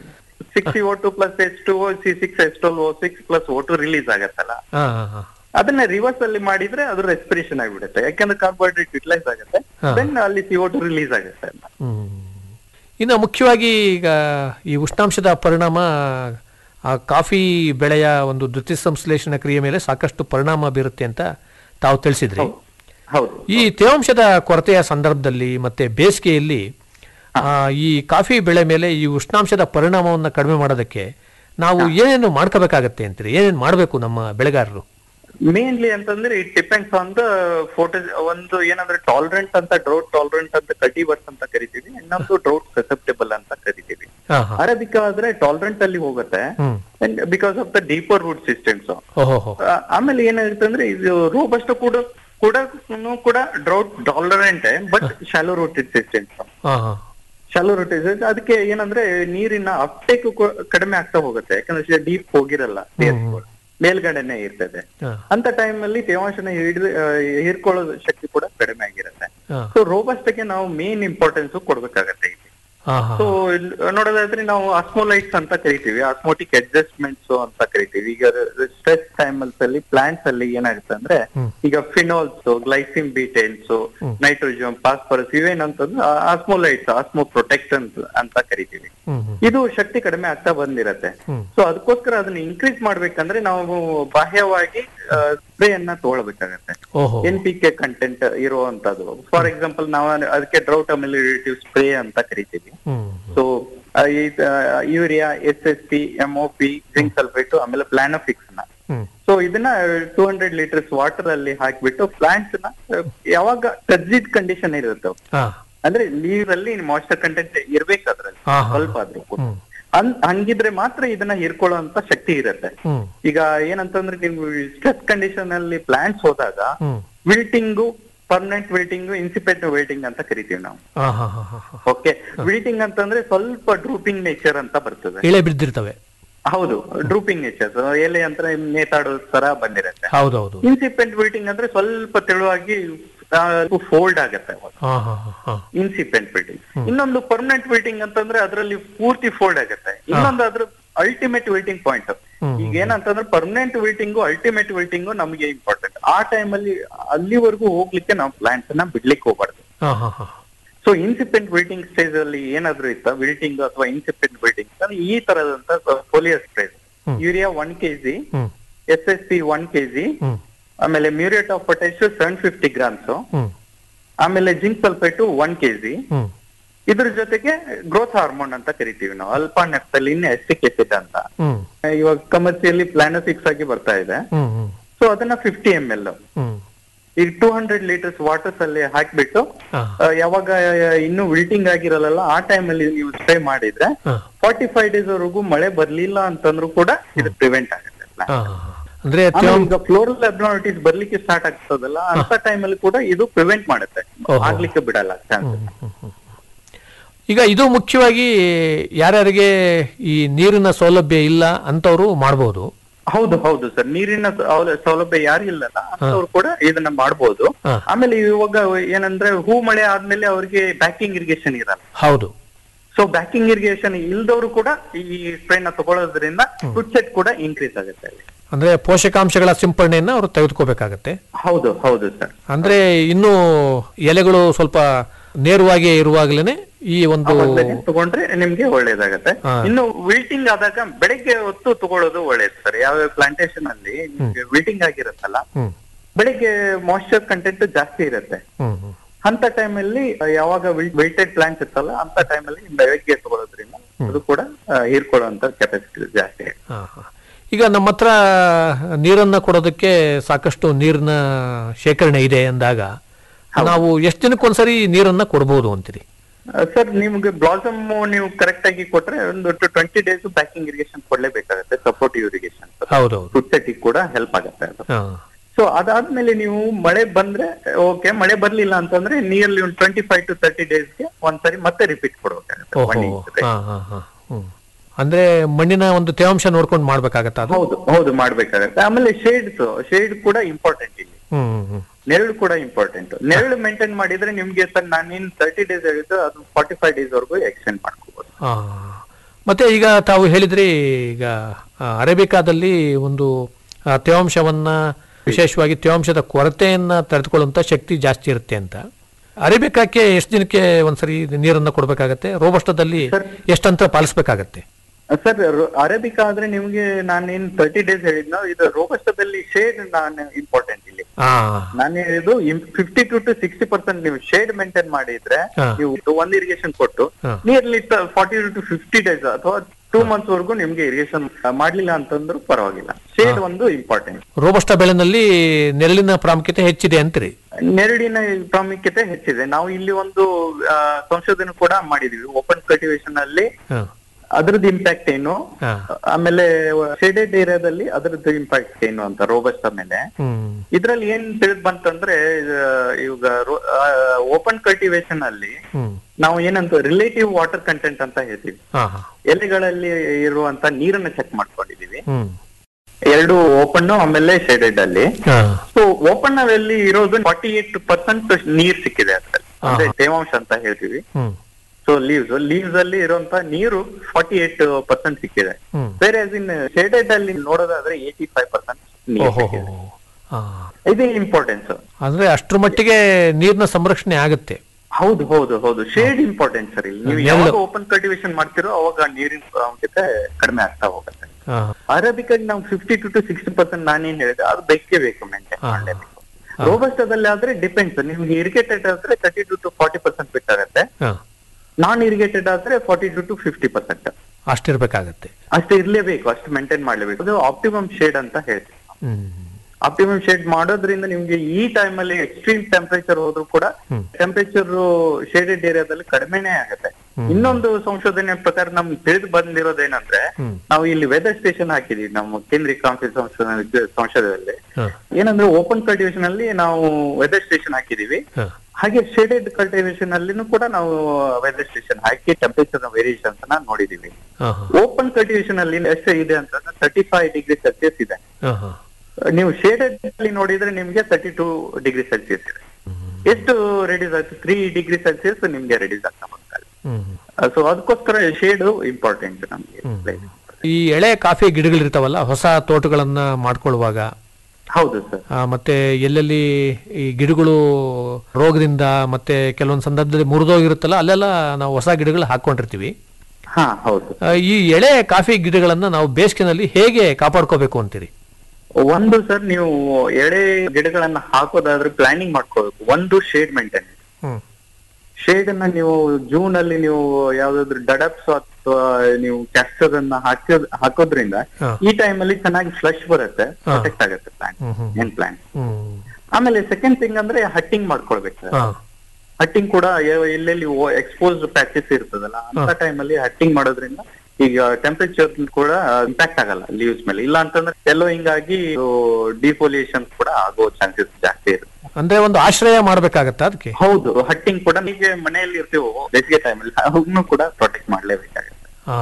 six C O two plus H two C six H twelve O six plus O two release ಆಗತ್ತಲ್ಲ ಹಾ ಹಾ ಹಾ ಅದನ್ನ ರಿವರ್ಸ್ ಅಲ್ಲಿ ಮಾಡಿದ್ರೆ ಅದು ರೆಸ್ಪಿರೇಷನ್ ಆಗಿಬಿಡುತ್ತೆ ಯಾಕಂದ್ರೆ ಕಾರ್ಬೋಹೈಡ್ರೇಟ್ ಯುಟಿಲೈಸ್ ಆಗುತ್ತೆ ಹಾ. ದೆನ್ ಅಲ್ಲಿ ಸಿ ಓ ಟು ರಿಲೀಸ್ ಆಗುತ್ತೆ ಅಂತ ಹ್ಮ್. ಇನ್ನು ಮುಖ್ಯವಾಗಿ ಈಗ ಈ ಉಷ್ಣಾಂಶದ ಪರಿಣಾಮ ಆ ಕಾಫಿ ಬೆಳೆಯ ಒಂದು ದ್ಯುತಿ ಸಂಶ್ಲೇಷಣ ಕ್ರಿಯೆ ಮೇಲೆ ಸಾಕಷ್ಟು ಪರಿಣಾಮ ಬೀರುತ್ತೆ ಅಂತ ತಾವು ತಿಳಿಸಿದ್ರಿ ಹೌದು ಈ ತೇವಾಂಶದ ಕೊರತೆಯ ಸಂದರ್ಭದಲ್ಲಿ ಮತ್ತೆ ಬೇಸಿಗೆಯಲ್ಲಿ ಆ, ಈ ಕಾಫಿ ಬೆಳೆ ಮೇಲೆ ಈ ಉಷ್ಣಾಂಶದ ಪರಿಣಾಮವನ್ನು ಕಡಿಮೆ ಮಾಡೋದಕ್ಕೆ ನಾವು ಏನೇನು ಮಾಡ್ಕೋಬೇಕಾಗತ್ತೆ ಅಂತೀರಿ ಏನೇನು ಮಾಡಬೇಕು ನಮ್ಮ ಬೆಳೆಗಾರರು ಮೇನ್ಲಿ ಅಂತಂದ್ರೆ it depends on the photo ಒಂದು ಏನಂದ್ರೆ ಟಾಲರೆಂಟ್ ಅಂತ ಡ್ರೌಟ್ ಟಾಲರೆಂಟ್ ಅಂತ ಕಟಿವರ್ಸ್ ಅಂತ ಕರಿತೀವಿ ಇನ್ನೊಂದು ಡ್ರೌಟ್ ಸಸೆಪ್ಟಬಲ್ ಅಂತ ಕರಿತೀವಿ ಹಾ ಹಾ ಅರಬಿಕಾ ಆದ್ರೆ ಟಾಲರೆಂಟ್ ಅಲ್ಲಿ ಹೋಗುತ್ತೆ ಹ್ಮ್ because of the deeper root systems ಓಹೋ ಹೋ ಆಮೇಲೆ ಏನಾಗುತ್ತೆ ಅಂದ್ರೆ ಇದು ರೋಬಸ್ಟ್ ಕೂಡ ಕೂಡ ಕೂಡ drought tolerant but shallow rooted systems ಹಾ ಹಾ ಶಾಲೋ ರೂಟೆಡ್ ಅದಕ್ಕೆ ಏನಂದ್ರೆ ನೀರಿನ ಅಪ್ಟೇಕ್ ಕಡಿಮೆ ಆಗ್ತಾ ಹೋಗುತ್ತೆ ಯಾಕಂದ್ರೆ ಡೀಪ್ ಹೋಗಿರಲ್ಲ ಬೇರ್ಗಳು. ಮೇಲ್ಗಡೆನೆ ಇರ್ತದೆ ಹಾ. ಅಂತ ಟೈಮ್ ಅಲ್ಲಿ ತೇವಾಂಶನ ಹಿಡಿದು ಹೀರ್ಕೊಳ್ಳೋ ಶಕ್ತಿ ಕೂಡ ಕಡಿಮೆ ಆಗಿರುತ್ತೆ ಹಾ. ಸೊ ರೋಬಸ್ಟ್ಗೆ ನಾವು ಮೇನ್ ಇಂಪಾರ್ಟೆನ್ಸ್ ಕೊಡ್ಬೇಕಾಗತ್ತೆ ಇಲ್ಲಿ ಹಾ ಹಾ ಸೊ ನೋಡೋದಾದ್ರೆ ನಾವು ಆಸ್ಮೋಲೈಟ್ಸ್ ಅಂತ ಕರಿತೀವಿ ಆಸ್ಮೋಟಿಕ್ ಅಡ್ಜಸ್ಟ್ಮೆಂಟ್ಸ್ ಅಂತ ಕರಿತೀವಿ ಈಗ ಸ್ಟ್ರೆಸ್ ಟೈಮಲ್ಸ್ ಅಲ್ಲಿ ಪ್ಲಾಂಟ್ಸ್ ಅಲ್ಲಿ ಏನಾಗುತ್ತೆ ಅಂದ್ರೆ ಈಗ phenols glycine betaines nitrogen phosphorus ಇವೇನಂತಂದ್ರೆ ಆಸ್ಮೋಲೈಟ್ಸ್ ಆಸ್ಮೋ ಪ್ರೊಟೆಕ್ಷನ್ಸ್ ಅಂತ ಕರಿತೀವಿ ಹ್ಮ್ ಹ್ಮ್ ಇದು ಶಕ್ತಿ ಕಡಿಮೆ ಆಗ್ತಾ ಬಂದಿರತ್ತೆ ಸೊ ಅದಕ್ಕೋಸ್ಕರ ಅದನ್ನ ಇನ್ಕ್ರೀಸ್ ಮಾಡ್ಬೇಕಂದ್ರೆ ನಾವು ಬಾಹ್ಯವಾಗಿ ಸ್ಪ್ರೇ ಅನ್ನ ತಗೊಳ್ಬೇಕಾಗತ್ತೆ ಓಹೋ ಎನ್ ಪಿ ಕೆ ಕಂಟೆಂಟ್ ಇರುವಂತದ್ದು ಫಾರ್ ಎಕ್ಸಾಂಪಲ್ ನಾವು ಅದಕ್ಕೆ ಡ್ರೌಟ್ ಅಮಿಲಿಟೇಟಿವ್ ಸ್ಪ್ರೇ ಅಂತ ಕರಿತೀವಿ ಹ್ಮ್ so urea S S P M O P zinc sulphate ಆಮೇಲೆ ಪ್ಲಾನೋಫಿಕ್ಸ್ ನ ಹ್ಮ್ ಸೊ ಇದನ್ನ ಟೂ ಹಂಡ್ರೆಡ್ ಲೀಟರ್ಸ್ ವಾಟರ್ ಅಲ್ಲಿ ಹಾಕ್ಬಿಟ್ಟು ಪ್ಲಾಂಟ್ಸ್ ನ ಆ, ಯಾವಾಗ ಟರ್ಜಿಡ್ ಕಂಡೀಷನ್ ಇರುತ್ತೆ ಅವು. ಹಾ ಅಂದ್ರೆ ನೀರಲ್ಲಿ ಮಾಯ್ಸ್ಚರ್ ಕಂಟೆಂಟ್ ಇರ್ಬೇಕು ಅದ್ರಲ್ಲಿ ಹಾ, ಹಾ. ಸ್ವಲ್ಪ ಆದ್ರೂ ಕೂಡ ಹಂಗ್- ಹಂಗಿದ್ರೆ ಮಾತ್ರ ಇದನ್ನ ಹೀರ್ಕೊಳ್ಳುವಂತ ಶಕ್ತಿ ಇರುತ್ತೆ ಹ್ಮ್ ಈಗ ಏನಂತಂದ್ರೆ ನೀವು ಸ್ಟ್ರೆಸ್ ಕಂಡೀಷನ್ ಅಲ್ಲಿ ಪ್ಲಾಂಟ್ಸ್ ಹೋದಾಗ ಹ್ಮ್ wilting permanent wilting incipient wilting ಅಂತ ಕರಿತೀವಿ ನಾವು ಹಾ ಹಾ ಹಾ ಹಾ ಹಾ. ಓಕೆ ವಿಲ್ಟಿಂಗ್ ಅಂತಂದ್ರೆ ಸ್ವಲ್ಪ ಡ್ರೂಪಿಂಗ್ ನೇಚರ್ ಅಂತ ಬರ್ತದೆ ಇಳೆ ಬಿದ್ದಿರ್ತವೆ ಹೌದು ಡ್ರೂಪಿಂಗ್ ನೇಚರ್ ಎಲೆ ಅಂತ ನೇತಾಡೋ ತರ ಬಂದಿರುತ್ತೆ ಹೌದೌದು ಇನ್ಸಿಪೆಂಟ್ ವಿಲ್ಟಿಂಗ್ ಅಂದ್ರೆ ಸ್ವಲ್ಪ ತೆಳುವಾಗಿ ಫೋಲ್ಡ್ ಆಗತ್ತೆ ಹಾ ಹಾ ಹಾ ಹಾ ಇನ್ಸಿಪೆಂಟ್ ವಿಲ್ಟಿಂಗ್ ಇನ್ನೊಂದು ಪರ್ಮನೆಂಟ್ ವಿಲ್ಟಿಂಗ್ ಅಂತಂದ್ರೆ ಅದರಲ್ಲಿ ಪೂರ್ತಿ ಫೋಲ್ಡ್ ಆಗುತ್ತೆ ಇನ್ನೊಂದು ಅದ್ರ ಅಲ್ಟಿಮೇಟ್ ವಿಲ್ಟಿಂಗ್ ಪಾಯಿಂಟ್ ಈಗ ಏನಂತಂದ್ರೆ ಪರ್ಮನೆಂಟ್ ವಿಲ್ಟಿಂಗು ಅಲ್ಟಿಮೇಟ್ ವಿಲ್ಟಿಂಗು ನಮಗೆ ಇಂಪಾರ್ಟೆಂಟ್ ಆ ಟೈಮ್ ಅಲ್ಲಿ ಅಲ್ಲಿವರೆಗೂ ಹೋಗ್ಲಿಕ್ಕೆ ನಾವು ಪ್ಲಾಂಟ್ಸ್ ನ ಬಿಡ್ಲಿಕ್ಕೆ ಹೋಗ್ಬಾರ್ದು ಹಾ ಹಾ ಹಾ ಸೊ ಇನ್ಸಿಪೆಂಟ್ ವಿಲ್ಟಿಂಗ್ ಸ್ಟೇಜ್ ಅಲ್ಲಿ ಏನಾದ್ರೂ ಇತ್ತ ವಿಲ್ಟಿಂಗ್ ಅಥವಾ ಇನ್ಸಿಪೆಂಟ್ ವಿಲ್ಟಿಂಗ್ ಈ ತರದಂತ foliar sprays urea one KG ಹ್ಮ್ S S P one KG ಹ್ಮ್ ಆಮೇಲೆ muriate of potash seven fifty grams ಹ್ಮ್ ಆಮೇಲೆ ಜಿಂಕ್ ಸಲ್ಫೇಟ್ ಒನ್ ಕೆಜಿ ಹ್ಮ್ ಇದ್ರ ಜೊತೆಗೆ ಗ್ರೋತ್ ಹಾರ್ಮೋನ್ ಅಂತ ಕರಿತೀವಿ ನಾವು ಅಲ್ಫಾ ನೆಫ್ತಲಿನ್ ಎಸ್ಟಿಕ್ ಎಸಿಡ್ ಅಂತ ಹ್ಮ್ ಇವಾಗ ಕಮರ್ಷಿಯಲಿ ಪ್ಲಾನೋಫಿಕ್ಸ್ ಆಗಿ ಬರ್ತಾ ಇದೆ ಹ್ಮ್ ಹ್ಮ್ ಸೊ ಅದನ್ನ ಫಿಫ್ಟಿ ಎಂ ಎಲ್ ಹ್ಮ್ ಈಗ ಟೂ ಹಂಡ್ರೆಡ್ ಲೀಟರ್ಸ್ ವಾಟರ್ಸ್ ಅಲ್ಲಿ ಹಾಕ್ಬಿಟ್ಟು ಹಾ. ಆ, ಯಾವಾಗ ಇನ್ನು ವಿಲ್ಟಿಂಗ್ ಆಗಿರಲ್ಲ ಆ ಟೈಮ್ ಅಲ್ಲಿ ನೀವು ಸ್ಪ್ರೇ ಮಾಡಿದ್ರೆ ಹಾ. ಫಾರ್ಟಿ ಫೈವ್ ಡೇಸ್ ವರೆಗೂ ಮಳೆ ಬರ್ಲಿಲ್ಲ ಅಂತಂದ್ರೂ ಕೂಡ ಇದು ಪ್ರಿವೆಂಟ್ ಆಗುತ್ತೆ ಹಾ ಹಾ ಹಾ. ಅಂದ್ರೆ ಆಮೇಲೆ ತೇವಾಂಶ ಈಗ ಫ್ಲೋರಲ್ ಅಬ್ನಾರ್ಟಿಸ್ ಬರ್ಲಿಕ್ಕೆ ಸ್ಟಾರ್ಟ್ ಆಗ್ತದಲ್ಲ ಅಂತ ಟೈಮ್ ಅಲ್ಲಿ ಕೂಡ ಇದು ಪ್ರಿವೆಂಟ್ ಮಾಡುತ್ತೆ ಓಹೋ. ಆಗ್ಲಿಕ್ಕೆ ಬಿಡಲ್ಲ ಚಾನ್ಸಸ್ ಈಗ ಇದು ಮುಖ್ಯವಾಗಿ ಯಾರ್ಯಾರಿಗೆ ಈ ನೀರಿನ ಸೌಲಭ್ಯ ಇಲ್ಲ ಅಂತವ್ರು ಮಾಡ್ಬೋದು ಹೌದು ಹೌದು ಸರ್ ನೀರಿನ ಸೌಲ- ಸೌಲಭ್ಯ ಯಾರಿಲ್ಲಲ್ಲ ಅಂತವ್ರು ಕೂಡ ಇದನ್ನ ಮಾಡ್ಬೋದು ಹಾ. ಆಮೇಲೆ ಇವಾಗ ಏನಂದ್ರೆ ಹೂ ಮಳೆ ಆದ್ಮೇಲೆ ಅವ್ರಿಗೆ ಬ್ಯಾಕಿಂಗ್ ಇರಿಗೇಷನ್ ಇರಲ್ಲ ಹೌದು ಸೊ ಬ್ಯಾಕಿಂಗ್ ಇರಿಗೇಷನ್ ಇಲ್ದವ್ರು ಕೂಡ ಈ ಸ್ಪ್ರೇನ ತಗೊಳ್ಳೋದ್ರಿಂದ ಫುಡ್ ಕೂಡ ಇನ್ಕ್ರೀಸ್ ಆಗುತ್ತೆ ಅಲ್ಲಿ ಅಂದ್ರೆ ಪೋಷಕಾಂಶಗಳ ಸಿಂಪಡಣೆಯನ್ನ ಅವರು ತೆಗೆದುಕೋಬೇಕಾಗತ್ತೆ ಹೌದು ಹೌದು ಸರ್ ಅಂದ್ರೆ ಇನ್ನು ಎಲೆಗಳು ಸ್ವಲ್ಪ ನೇರವಾಗಿ ಇರುವಾಗಲೇನೆ ಈ ಒಂದು ತಗೊಂಡ್ರೆ ನಿಮ್ಗೆ ಒಳ್ಳೇದಾಗತ್ತೆ ಹಾ. ಇನ್ನು ವಿಲ್ಟಿಂಗ್ ಆದಾಗ ಬೆಳಿಗ್ಗೆ ಹೊತ್ತು ತಗೊಳ್ಳೋದು ಒಳ್ಳೇದು ಸರ್ ಯಾವ ಪ್ಲಾಂಟೇಶನ್ ಅಲ್ಲಿ ವಿಲ್ಟಿಂಗ್ ಆಗಿರುತ್ತಲ್ಲ ಹ್ಮ್ ಬೆಳಿಗ್ಗೆ ಮಾಯ್ಸ್ಚರ್ ಕಂಟೆಂಟ್ ಜಾಸ್ತಿ ಇರುತ್ತೆ ಹ್ಮ್ ಹ್ಮ್ ಅಂತ ಟೈಮ್ ಅಲ್ಲಿ ಯಾವಾಗ ವಿಲ್ಟೆಡ್ ಪ್ಲಾಂಟ್ಸ್ ಇರ್ತಲ್ಲ ಅಂತ ಟೈಮ್ ಅಲ್ಲಿ ಬೆಳಗ್ಗೆ ತಗೊಳ್ಳೋದ್ರಿಂದ ಅದು ಕೂಡ ಆ, ಹೀರ್ಕೊಳ್ಳುವಂತ ಕೆಪಾಸಿಟಿ ಜಾಸ್ತಿ ಇದೆ ಹಾ, ಹಾ. ಈಗ ನಮ್ಮ ಹತ್ರ ನೀರನ್ನ ಕೊಡೋದಕ್ಕೆ ಸಾಕಷ್ಟು ನೀರಿನ ಶೇಖರಣೆ ಇದೆ ಅಂದಾಗ ನಾವು ಎಷ್ಟು ದಿನಕ್ಕೊಂದ್ಸರಿ ನೀರನ್ನ ಕೊಡ್ಬೋದು ಅಂತೀರಿ ಸರ್ ನಿಮ್ಗೆ ಬ್ಲಾಸಮ್ ನೀವು ಕರೆಕ್ಟ್ ಆಗಿ ಕೊಟ್ರೆ ಒಂದು ಟ್ವೆಂಟಿ ಡೇಸ್ ಬ್ಯಾಕಿಂಗ್ ಇರಿಗೇಷನ್ ಕೊಡ್ಲೇಬೇಕಾಗುತ್ತೆ ಸಪೋರ್ಟಿವ್ ಇರಿಗೇಷನ್ ಹೌದೌದು ಫುಡ್ ಸೆಟ್ಟಿಗೆ ಕೂಡ ಹೆಲ್ಪ್ ಆಗುತ್ತೆ ಅದು ಹಾ ಸೊ ಅದಾದ್ಮೇಲೆ ನೀವು ಮಳೆ ಬಂದ್ರೆ ಓಕೆ ಮಳೆ ಬರ್ಲಿಲ್ಲ ಅಂತಂದ್ರೆ ನಿಯರ್ಲಿ ಒಂದು ಟ್ವೆಂಟಿ ಫೈವ್ ಟು ತರ್ಟಿ ಡೇಸ್ಗೆ ಒಂದ್ಸರಿ ಮತ್ತೆ ರಿಪೀಟ್ ಕೊಡ್ಬೇಕಾಗುತ್ತೆ ಓಹೋ ಮಣ್ಣಿನ ಜೊತೆ. ಹಾ ಹಾ ಹಾ ಹ್ಮ್ ಅಂದ್ರೆ ಮಣ್ಣಿನ ಒಂದು ತೇವಾಂಶ ನೋಡ್ಕೊಂಡು ಮಾಡ್ಬೇಕಾಗತ್ತ ಅದು ಹೌದು ಹೌದು ಮಾಡ್ಬೇಕಾಗತ್ತೆ ಆಮೇಲೆ ಶೇಡ್ಸ್ ಶೇಡ್ ಕೂಡ ಇಂಪಾರ್ಟೆಂಟ್ ಇಲ್ಲಿ ಹ್ಮ್ ಹ್ಮ್ ಹ್ಮ್ ನೆರಳು ಕೂಡ ಇಂಪಾರ್ಟೆಂಟ್ ನೆರಳು ಮೇಂಟೈನ್ ಮಾಡಿದ್ರೆ ನಿಮ್ಗೆ ಸರ್ ನಾನು ಇನ್ ತರ್ಟಿ ಡೇಸ್ ಹೇಳಿದ್ದು ಅದು ಫಾರ್ಟಿ ಫೈವ್ ಡೇಸ್ ವರೆಗೂ ಎಕ್ಸ್ಟೆಂಡ್ ಮಾಡ್ಕೋಬಹುದು ಆ, ಮತ್ತೆ ಈಗ ತಾವು ಹೇಳಿದ್ರಿ ಈಗ ಆ, ಅರೇಬಿಕಾದಲ್ಲಿ ಒಂದು ಆ, ತೇವಾಂಶವನ್ನ ವಿಶೇಷವಾಗಿ ತೇವಾಂಶದ ಕೊರತೆಯನ್ನ ತಡೆದುಕೊಳ್ಳುವಂತ ಶಕ್ತಿ ಜಾಸ್ತಿ ಇರುತ್ತೆ ಅಂತ ಅರೇಬಿಕಾಕ್ಕೆ ಎಷ್ಟು ದಿನಕ್ಕೆ ಒಂದ್ಸರಿ ನೀರನ್ನ ಕೊಡ್ಬೇಕಾಗತ್ತೆ ರೋಬಸ್ಟದಲ್ಲಿ ಎಷ್ಟಂತ ಪಾಲಿಸ್ಬೇಕಾಗತ್ತೆ ಸರ್ ಅರೇಬಿಕಾ ಆದ್ರೆ ನಿಮ್ಗೆ ನಾನೇನ್ ತರ್ಟಿ ಡೇಸ್ ಹೇಳಿದ್ನ ಇದು ರೋಬಸ್ಟದಲ್ಲಿ ಶೇಡ್ ನಾನು ಇಂಪಾರ್ಟೆಂಟ್ ಇಲ್ಲಿ ಆ ನಾನು ಹೇಳಿದ್ದು fifty to to sixty percent ನೀವು ಶೇಡ್ ಮೇಂಟೈನ್ ಮಾಡಿದ್ರೆ ಹಾ. ನೀವು ಒಂದ್ ಇರಿಗೇಷನ್ ಕೊಟ್ಟು ಹಾ. Nearly forty to fifty days ಅಥವಾ ಟೂ ಮಂತ್ಸ್ ವರೆಗೂ ನಿಮ್ಗೆ ಇರಿಗೇಷನ್ ಮಾಡ್ಲಿಲ್ಲ ಅಂತಂದ್ರೂ ಪರವಾಗಿಲ್ಲ ಶೇಡ್ ಒಂದು ಇಂಪಾರ್ಟೆಂಟ್ ರೋಬಸ್ಟ ಬೆಳೆನಲ್ಲಿ ನೆರಳಿನ ಪ್ರಾಮುಖ್ಯತೆ ಹೆಚ್ಚಿದೆ ಅಂತೀರಿ ನೆರಳಿನ ಪ್ರಾಮುಖ್ಯತೆ ಹೆಚ್ಚಿದೆ ನಾವು ಇಲ್ಲಿ ಒಂದು ಆ, ಸಂಶೋಧನೆ ಕೂಡ ಮಾಡಿದೀವಿ ಓಪನ್ ಕಲ್ಟಿವೇಶನ್ ಅಲ್ಲಿ ಹ. ಅದ್ರದ್ದು ಇಂಪ್ಯಾಕ್ಟ್ ಏನು ಹಾ. ಆಮೇಲೆ ಶೇಡೆಡ್ ಏರಿಯಾದಲ್ಲಿ ಅದ್ರದ್ದು ಇಂಪ್ಯಾಕ್ಟ್ ಏನು ಅಂತ ರೋಬಸ್ಟ್ ಮೇಲೆ ಹ್ಮ್ ಇದ್ರಲ್ಲಿ ಏನ್ ತಿಳಿದ್ ಬಂತಂದ್ರೆ ಆ, ಇವಾಗ ಓಪನ್ ಕಲ್ಟಿವೇಶನ್ ಅಲ್ಲಿ ಹ್ಮ್ ನಾವು ಏನಂತ ರಿಲೇಟಿವ್ ವಾಟರ್ ಕಂಟೆಂಟ್ ಅಂತ ಹೇಳ್ತೀವಿ ಹಾ ಹಾ ಎಲೆಗಳಲ್ಲಿ ಇರುವಂತ ನೀರನ್ನ ಚೆಕ್ ಮಾಡ್ಕೊಂಡಿದೀವಿ ಹ್ಮ್ ಎರಡು ಓಪನ್ ಆಮೇಲೆ ಶೇಡೆಡ್ ಅಲ್ಲಿ ಹಾ ಸೊ ಓಪನ್ ಅಲ್ಲಿ ಇರೋದು ಫಾರ್ಟಿ ಏಟ್ ಪರ್ಸೆಂಟ್ ನೀರ್ ಸಿಕ್ಕಿದೆ ಅದ್ರಲ್ಲಿ ಅಂದ್ರೆ ತೇವಾಂಶ ಅಂತ ಹೇಳ್ತೀವಿ ಹ್ಮ್ ಸೊ ಲೀವ್ಸ್ ಲೀವ್ಸ್ ಅಲ್ಲಿ ಇರುವಂತ ನೀರು ಫಾರ್ಟಿ ಏಟ್ ಪರ್ಸೆಂಟ್ ಸಿಕ್ಕಿದೆ ಹ್ಮ್ ಬೇರೆ ಇನ್ ಶೇಡೆಡ್ ಅಲ್ಲಿ ನೋಡೋದಾದ್ರೆ ಏಯ್ಟಿ ಫೈವ್ ಪರ್ಸೆಂಟ್ ನೀರು ಓಹೋ ಸಿಕ್ಕಿದೆ ಹಾ ಇದೇ ಇಂಪಾರ್ಟೆನ್ಸ್ ಅಂದ್ರೆ ಅಷ್ಟ್ರ ಮಟ್ಟಿಗೆ ನೀರಿನ ಸಂರಕ್ಷಣೆ ಆಗುತ್ತೆ ಹೌದು ಹೌದು ಹೌದು ಶೇಡ್ ಇಂಪಾರ್ಟೆಂಟ್ ಸರ್ ಇಲ್ಲಿ ನೀವು ನೆರಳು. ಯಾವಾಗ ಓಪನ್ ಕಲ್ಟಿವೇಶನ್ ಮಾಡ್ತಿರೋ ಅವಾಗ ನೀರಿನ ಪ್ರಾಮುಖ್ಯತೆ ಕಡಿಮೆ ಆಗ್ತಾ ಹೋಗುತ್ತೆ ಹಾ ಅರೇಬಿಕಾಗಿ ನಾವು fifty to to sixty percent ನಾನೇನ್ ಹೇಳಿದೆ ಅದು ಬೇಕೇ ಬೇಕು ಮೇಂಟೈನ್ ಹಾ. ಮಾಡಲೇಬೇಕು ರೋಬಸ್ಟದಲ್ಲಿ ಆದ್ರೆ ಡಿಪೆಂಡ್ಸ್ ನಿಮ್ಗೆ ಇರಿಗೇಟೆಡ್ ಆದ್ರೆ thirty to to forty percent ಬೇಕಾಗತ್ತೆ ಹಾ ನಾನ್ ಇರಿಗೇಟೆಡ್ ಆದ್ರೆ forty to to fifty percent ಅಷ್ಟಿರ್ಬೇಕಾಗತ್ತೆ ಅಷ್ಟೇ ಇರ್ಲೇಬೇಕು ಅಷ್ಟು ಮೇಂಟೈನ್ ಮಾಡ್ಲೇಬೇಕು ಅದು ಆಪ್ಟಿಮಮ್ ಶೇಡ್ ಅಂತ ಹೇಳ್ತೀವಿ ಹ್ಮ್ ಆಪ್ಟಿಮಮ್ ಶೇಡ್ ಮಾಡೋದ್ರಿಂದ ನಿಮ್ಗೆ ಈ ಟೈಮ್ ಅಲ್ಲಿ ಎಕ್ಸ್ಟ್ರೀಮ್ ಟೆಂಪರೇಚರ್ ಹೋದ್ರು ಕೂಡ ಹ್ಮ್. ಟೆಂಪರೇಚರ್ ಶೇಡೆಡ್ ಏರಿಯಾದಲ್ಲಿ ಕಡಿಮೆನೇ ಆಗುತ್ತೆ ಇನ್ನೊಂದು ಸಂಶೋಧನೆ ಪ್ರಕಾರ ನಮ್ಗೆ ತಿಳಿದು ಬಂದಿರೋದೇನಂದ್ರೆ ಹ್ಮ್. ನಾವು ಇಲ್ಲಿ ವೆದರ್ ಸ್ಟೇಷನ್ ಹಾಕಿದೀವಿ ನಮ್ಮ ಕೇಂದ್ರೀಯ ಕಾಂಫಿ ಸಂಶೋಧನೆ ವಿದ್ಯ- ಸಂಶೋಧನೆಯಲ್ಲಿ ಹಾ ಏನಂದ್ರೆ ಓಪನ್ ಕಲ್ಟಿವೇಶನ್ ಅಲ್ಲಿ ನಾವು ವೆದರ್ ಸ್ಟೇಷನ್ ಹಾಕಿದೀವಿ ಹಾ ಹಾಗೆ ಶೇಡೆಡ್ ಕಲ್ಟಿವೇಶನ್ ಅಲ್ಲಿನೂ ಕೂಡ ನಾವು ವೆದರ್ ಸ್ಟೇಷನ್ ಹಾಕಿ ಟೆಂಪರೇಚರ್ ವೇರಿಯೇಷನ್ಸ್ ನ ನೋಡಿದೀವಿ ಹಾ ಹಾ ಓಪನ್ ಕಲ್ಟಿವೇಶನ್ ಅಲ್ಲಿ ಎಷ್ಟು ಇದೆ ಅಂತಂದ್ರೆ ತರ್ಟಿ ಫೈವ್ ಡಿಗ್ರಿ ಸೆಲ್ಸಿಯಸ್ ಇದೆ ಹಾ ಹಾ ನೀವು ಶೇಡೆಡ್ ಅಲ್ಲಿ ನೋಡಿದ್ರೆ ನಿಮ್ಗೆ ತರ್ಟಿ ಟೂ ಡಿಗ್ರಿ ಸೆಲ್ಸಿಯಸ್ ಇದೆ ಎಷ್ಟು ರೆಡ್ಯೂಸ್ ಆಗ್ತದೆ ತ್ರೀ ಡಿಗ್ರಿ ಸೆಲ್ಸಿಯಸ್ ನಿಮ್ಗೆ ರೆಡ್ಯೂಸ್ ಆಗ್ತಾ ಬರ್ತಾರೆ ಹ್ಮ್ ಸೊ ಅದಕ್ಕೋಸ್ಕರ ಶೇಡ್ ಇಂಪಾರ್ಟೆಂಟ್ ನಮ್ಗೆ ಈ ಎಳೆ ಕಾಫಿ ಗಿಡಗಳಿರ್ತಾವಲ್ಲ ಹೊಸ ತೋಟಗಳನ್ನ ಮಾಡ್ಕೊಳ್ಳುವಾಗ ಹೌದು ಸರ್ ಆ, ಮತ್ತೆ ಎಲ್ಲೆಲ್ಲಿ ಈ ಗಿಡಗಳು ರೋಗದಿಂದ ಮತ್ತೆ ಕೆಲವೊಂದು ಸಂದರ್ಭದಲ್ಲಿ ಮುರಿದೋಗಿರುತ್ತಲ್ಲ ಅಲ್ಲೆಲ್ಲ ನಾವು ಹೊಸ ಗಿಡಗಳು ಹಾಕೊಂಡಿರ್ತೀವಿ ಹಾ ಹೌದು ಆ, ಈ ಎಳೆ ಕಾಫಿ ಗಿಡಗಳನ್ನ ನಾವು ಬೇಸಿಗೆನಲ್ಲಿ ಹೇಗೆ ಕಾಪಾಡ್ಕೋಬೇಕು ಅಂತೀರಿ ಒಂದು ಸರ್ ನೀವು ಎಳೆ ಗಿಡಗಳನ್ನ ಹಾಕೋದಾದ್ರೆ ಪ್ಲಾನಿಂಗ್ ಮಾಡ್ಕೋಬೇಕು ಒಂದು ಶೇಡ್ ಮೇಂಟೈನ್ ಹ್ಮ್ ಶೇಡ್ ಅನ್ನ ನೀವು ಜೂನ್ ಅಲ್ಲಿ ನೀವು ಯಾವ್ದಾದ್ರು ಡಡಪ್ಸ್ ಅಥವಾ ನೀವು ಕ್ಯಾಸ್ಟರ್ ಅನ್ನ ಹಾಕೋದ್ ಹಾಕೋದ್ರಿಂದ ಹಾ. ಈ ಟೈಮ್ ಅಲ್ಲಿ ಚೆನ್ನಾಗಿ ಫ್ಲಶ್ ಬರುತ್ತೆ ಹಾ. ಪ್ರೊಟೆಕ್ಟ್ ಆಗುತ್ತೆ ಪ್ಲಾಂಟ್ ಹ್ಮ್, ಹ್ಮ್. ಏನ್ ಪ್ಲಾಂಟ್ ಹ್ಮ್ ಆಮೇಲೆ ಸೆಕೆಂಡ್ ಥಿಂಗ್ ಅಂದ್ರೆ ಹಟ್ಟಿಂಗ್ ಮಾಡ್ಕೊಳ್ಬೇಕು ಸರ್ ಹಾ ಹಟ್ಟಿಂಗ್ ಕೂಡ ಯ- ಎಲ್ಲೆಲ್ಲಿ ಎಕ್ಸ್ಪೋಸ್ಡ್ ಪ್ಯಾಚಸ್ ಇರ್ತದಲ್ಲ ಅಂತ ಟೈಮ್ ಅಲ್ಲಿ ಹಟ್ಟಿಂಗ್ ಮಾಡೋದ್ರಿಂದ ಈಗ ಟೆಂಪರೇಚರ್ ಕೂಡ ಇಂಪ್ಯಾಕ್ಟ್ ಆಗಲ್ಲ ಲೀವ್ಸ್ ಮೇಲೆ ಇಲ್ಲ ಅಂತಂದ್ರೆ ಎಲ್ಲೋ ಹಿಂಗಾಗಿ ಡಿಫೋಲಿಯೇಷನ್ ಕೂಡ ಆಗೋ ಚಾನ್ಸಸ್ ಜಾಸ್ತಿ ಇರುತ್ತೆ ಅಂದ್ರೆ ಒಂದು ಆಶ್ರಯ ಮಾಡ್ಬೇಕಾಗತ್ತ ಅದಕ್ಕೆ ಹೌದು ಹಟ್ಟಿಂಗ್ ಕೂಡ ಹೀಗೆ ಮನೆಯಲ್ಲಿ ಇರ್ತೀವೋ ಬೇಸಿಗೆ ಟೈಮ್ ಅಲ್ಲಿ ಅವನು ಕೂಡ ಪ್ರೊಟೆಕ್ಟ್ ಮಾಡ್ಲೇಬೇಕಾಗುತ್ತೆ ಆ,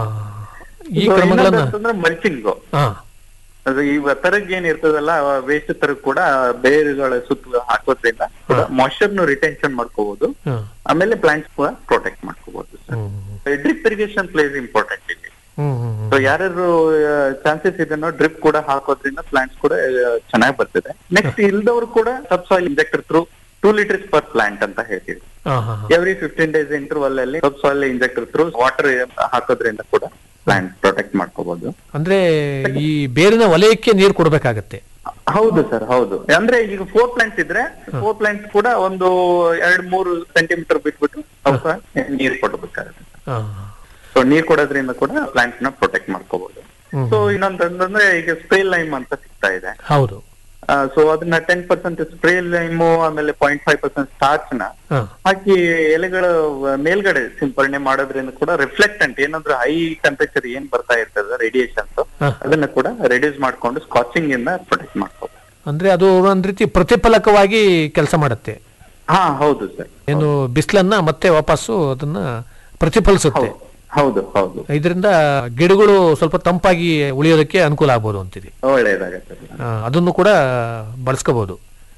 ಈ ಕ್ರಮಗಳನ್ನ ಅಂತಂದ್ರೆ ಮಲ್ಚಿಂಗ್ ಹಾ ಅದು ಈ ತರಗ್ ಏನ್ ಇರ್ತದಲ್ಲ ವೇಸ್ಟ್ ತರಗ್ ಕೂಡ ಬೇರುಗಳ ಸುತ್ತ ಹಾಕೋದ್ರಿಂದ ಕೂಡ ಮಾಯ್ಚರ್ ನು ರಿಟೆನ್ಷನ್ ಮಾಡ್ಕೋಬಹುದು ಹಾ ಆಮೇಲೆ ಪ್ಲಾಂಟ್ಸ್ ಕೂಡ ಪ್ರೊಟೆಕ್ಟ್ ಮಾಡ್ಕೋಬಹುದು ಹ್ಮ್ ಡ್ರಿಪ್ ಇರಿಗೇಷನ್ ಪ್ಲೇಸ್ ಇಂಪಾರ್ಟೆಂಟ್ ಇಲ್ಲಿ ಹ್ಮ್ ಹ್ಮ್ ಹ್ಮ್. ಸೊ ಯಾರ್ಯಾರು ಚಾನ್ಸಸ್ ಇದೆನೋ ಡ್ರಿಪ್ ಕೂಡ ಹಾಕೋದ್ರಿಂದ ಪ್ಲಾಂಟ್ಸ್ ಕೂಡ ಚೆನ್ನಾಗಿ ಬರ್ತದೆ ನೆಕ್ಸ್ಟ್ ಇಲ್ದವ್ರು ಕೂಡ sub soil injector through two litres per plant ಅಂತ ಹೇಳ್ತೀವಿ ಹಾ ಹಾ ಹಾ. ಎವ್ರಿ ಫಿಫ್ಟೀನ್ ಡೇಸ್ ಇಂಟರ್ವಲ್ ಅಲ್ಲಿ sub soil injector through water ಹಾಕೋದ್ರಿಂದ ಕೂಡ ಪ್ಲಾಂಟ್ ಪ್ರೊಟೆಕ್ಟ್ ಮಾಡ್ಕೋಬಹುದು ಅಂದ್ರೆ ಈ ಬೇರಿನ ವಲಯಕ್ಕೆ ನೀರು ಕೊಡ್ಬೇಕಾಗತ್ತೆ ಹೌದು ಸರ್ ಹೌದು ಅಂದ್ರೆ ಈಗ ಫೋರ್ ಪ್ಲಾಂಟ್ಸ್ ಇದ್ರೆ ಫೋರ್ ಪ್ಲಾಂಟ್ಸ್ ಕೂಡ ಒಂದು ಎರಡ್ ಮೂರು ಸೆಂಟಿಮೀಟರ್ ಬಿಟ್ಬಿಟ್ಟು ಸ್ವಲ್ಪ ನೀರ್ ಕೊಡ್ಬೇಕಾಗುತ್ತೆ ಹಾ ಸೊ ನೀರ್ ಕೊಡೋದ್ರಿಂದ ಕೂಡ ಪ್ಲಾಂಟ್ಸ್ ನ ಪ್ರೊಟೆಕ್ಟ್ ಮಾಡ್ಕೋಬಹುದು ಹ್ಮ್. ಸೊ ಇನ್ನೊಂದಂದ್ರೆ ಈಗ ಸ್ಪ್ರೇ ಲೈಮ್ ಅಂತ ಸಿಗ್ತಾ ಇದೆ ಹೌದು ಸೊ ಅದನ್ನ ಟೆನ್ ಪರ್ಸೆಂಟ್ ಸ್ಪ್ರೇ ಲೈಮು ಆಮೇಲೆ ಪಾಯಿಂಟ್ ಫೈವ್ ಪರ್ಸೆಂಟ್ ಸ್ಟಾರ್ಚ್ ನ ಹಾ ಹಾಕಿ ಎಲೆಗಳ ಮೇಲ್ಗಡೆ ಸಿಂಪರಣೆ ಮಾಡೋದ್ರಿಂದ ಕೂಡ ರಿಫ್ಲೆಕ್ಟೆಂಟ್ ಏನಂದ್ರೆ ಹೈ ಟೆಂಪರೇಚರ್ ಏನ್ ಬರ್ತಾ ಇರ್ತದೆ ರೇಡಿಯೇಷನ್ಸ್ ಹಾ. ಅದನ್ನ ಕೂಡ ರೆಡ್ಯೂಸ್ ಮಾಡ್ಕೊಂಡು ಸ್ಕಾಚಿಂಗ್ ಇಂದ ಪ್ರೊಟೆಕ್ಟ್ ಮಾಡ್ಕೋಬಹುದು ಅಂದ್ರೆ ಅದು ಒಂದ್ ರೀತಿ ಪ್ರತಿಫಲಕವಾಗಿ ಕೆಲಸ ಮಾಡುತ್ತೆ ಹಾ ಹೌದು ಸರ್ ಏನು ಬಿಸಿಲನ್ನ ಮತ್ತೆ ವಾಪಸ್ಸು ಅದನ್ನ ಪ್ರತಿಫಲಿಸುತ್ತೆ ಹೌದು ಹೌದು ಇದರಿಂದ ಗಿಡಗಳು ಸ್ವಲ್ಪ ತಂಪಾಗಿ ಉಳಿಯೋದಕ್ಕೆ ಅನುಕೂಲ ಆಗ್ಬೋದು ಅಂತೀರಿ ಒಳ್ಳೇದಾಗತ್ತೆ ಆ, ಅದನ್ನು ಕೂಡ ಬಳಸ್ಕೋಬಹುದು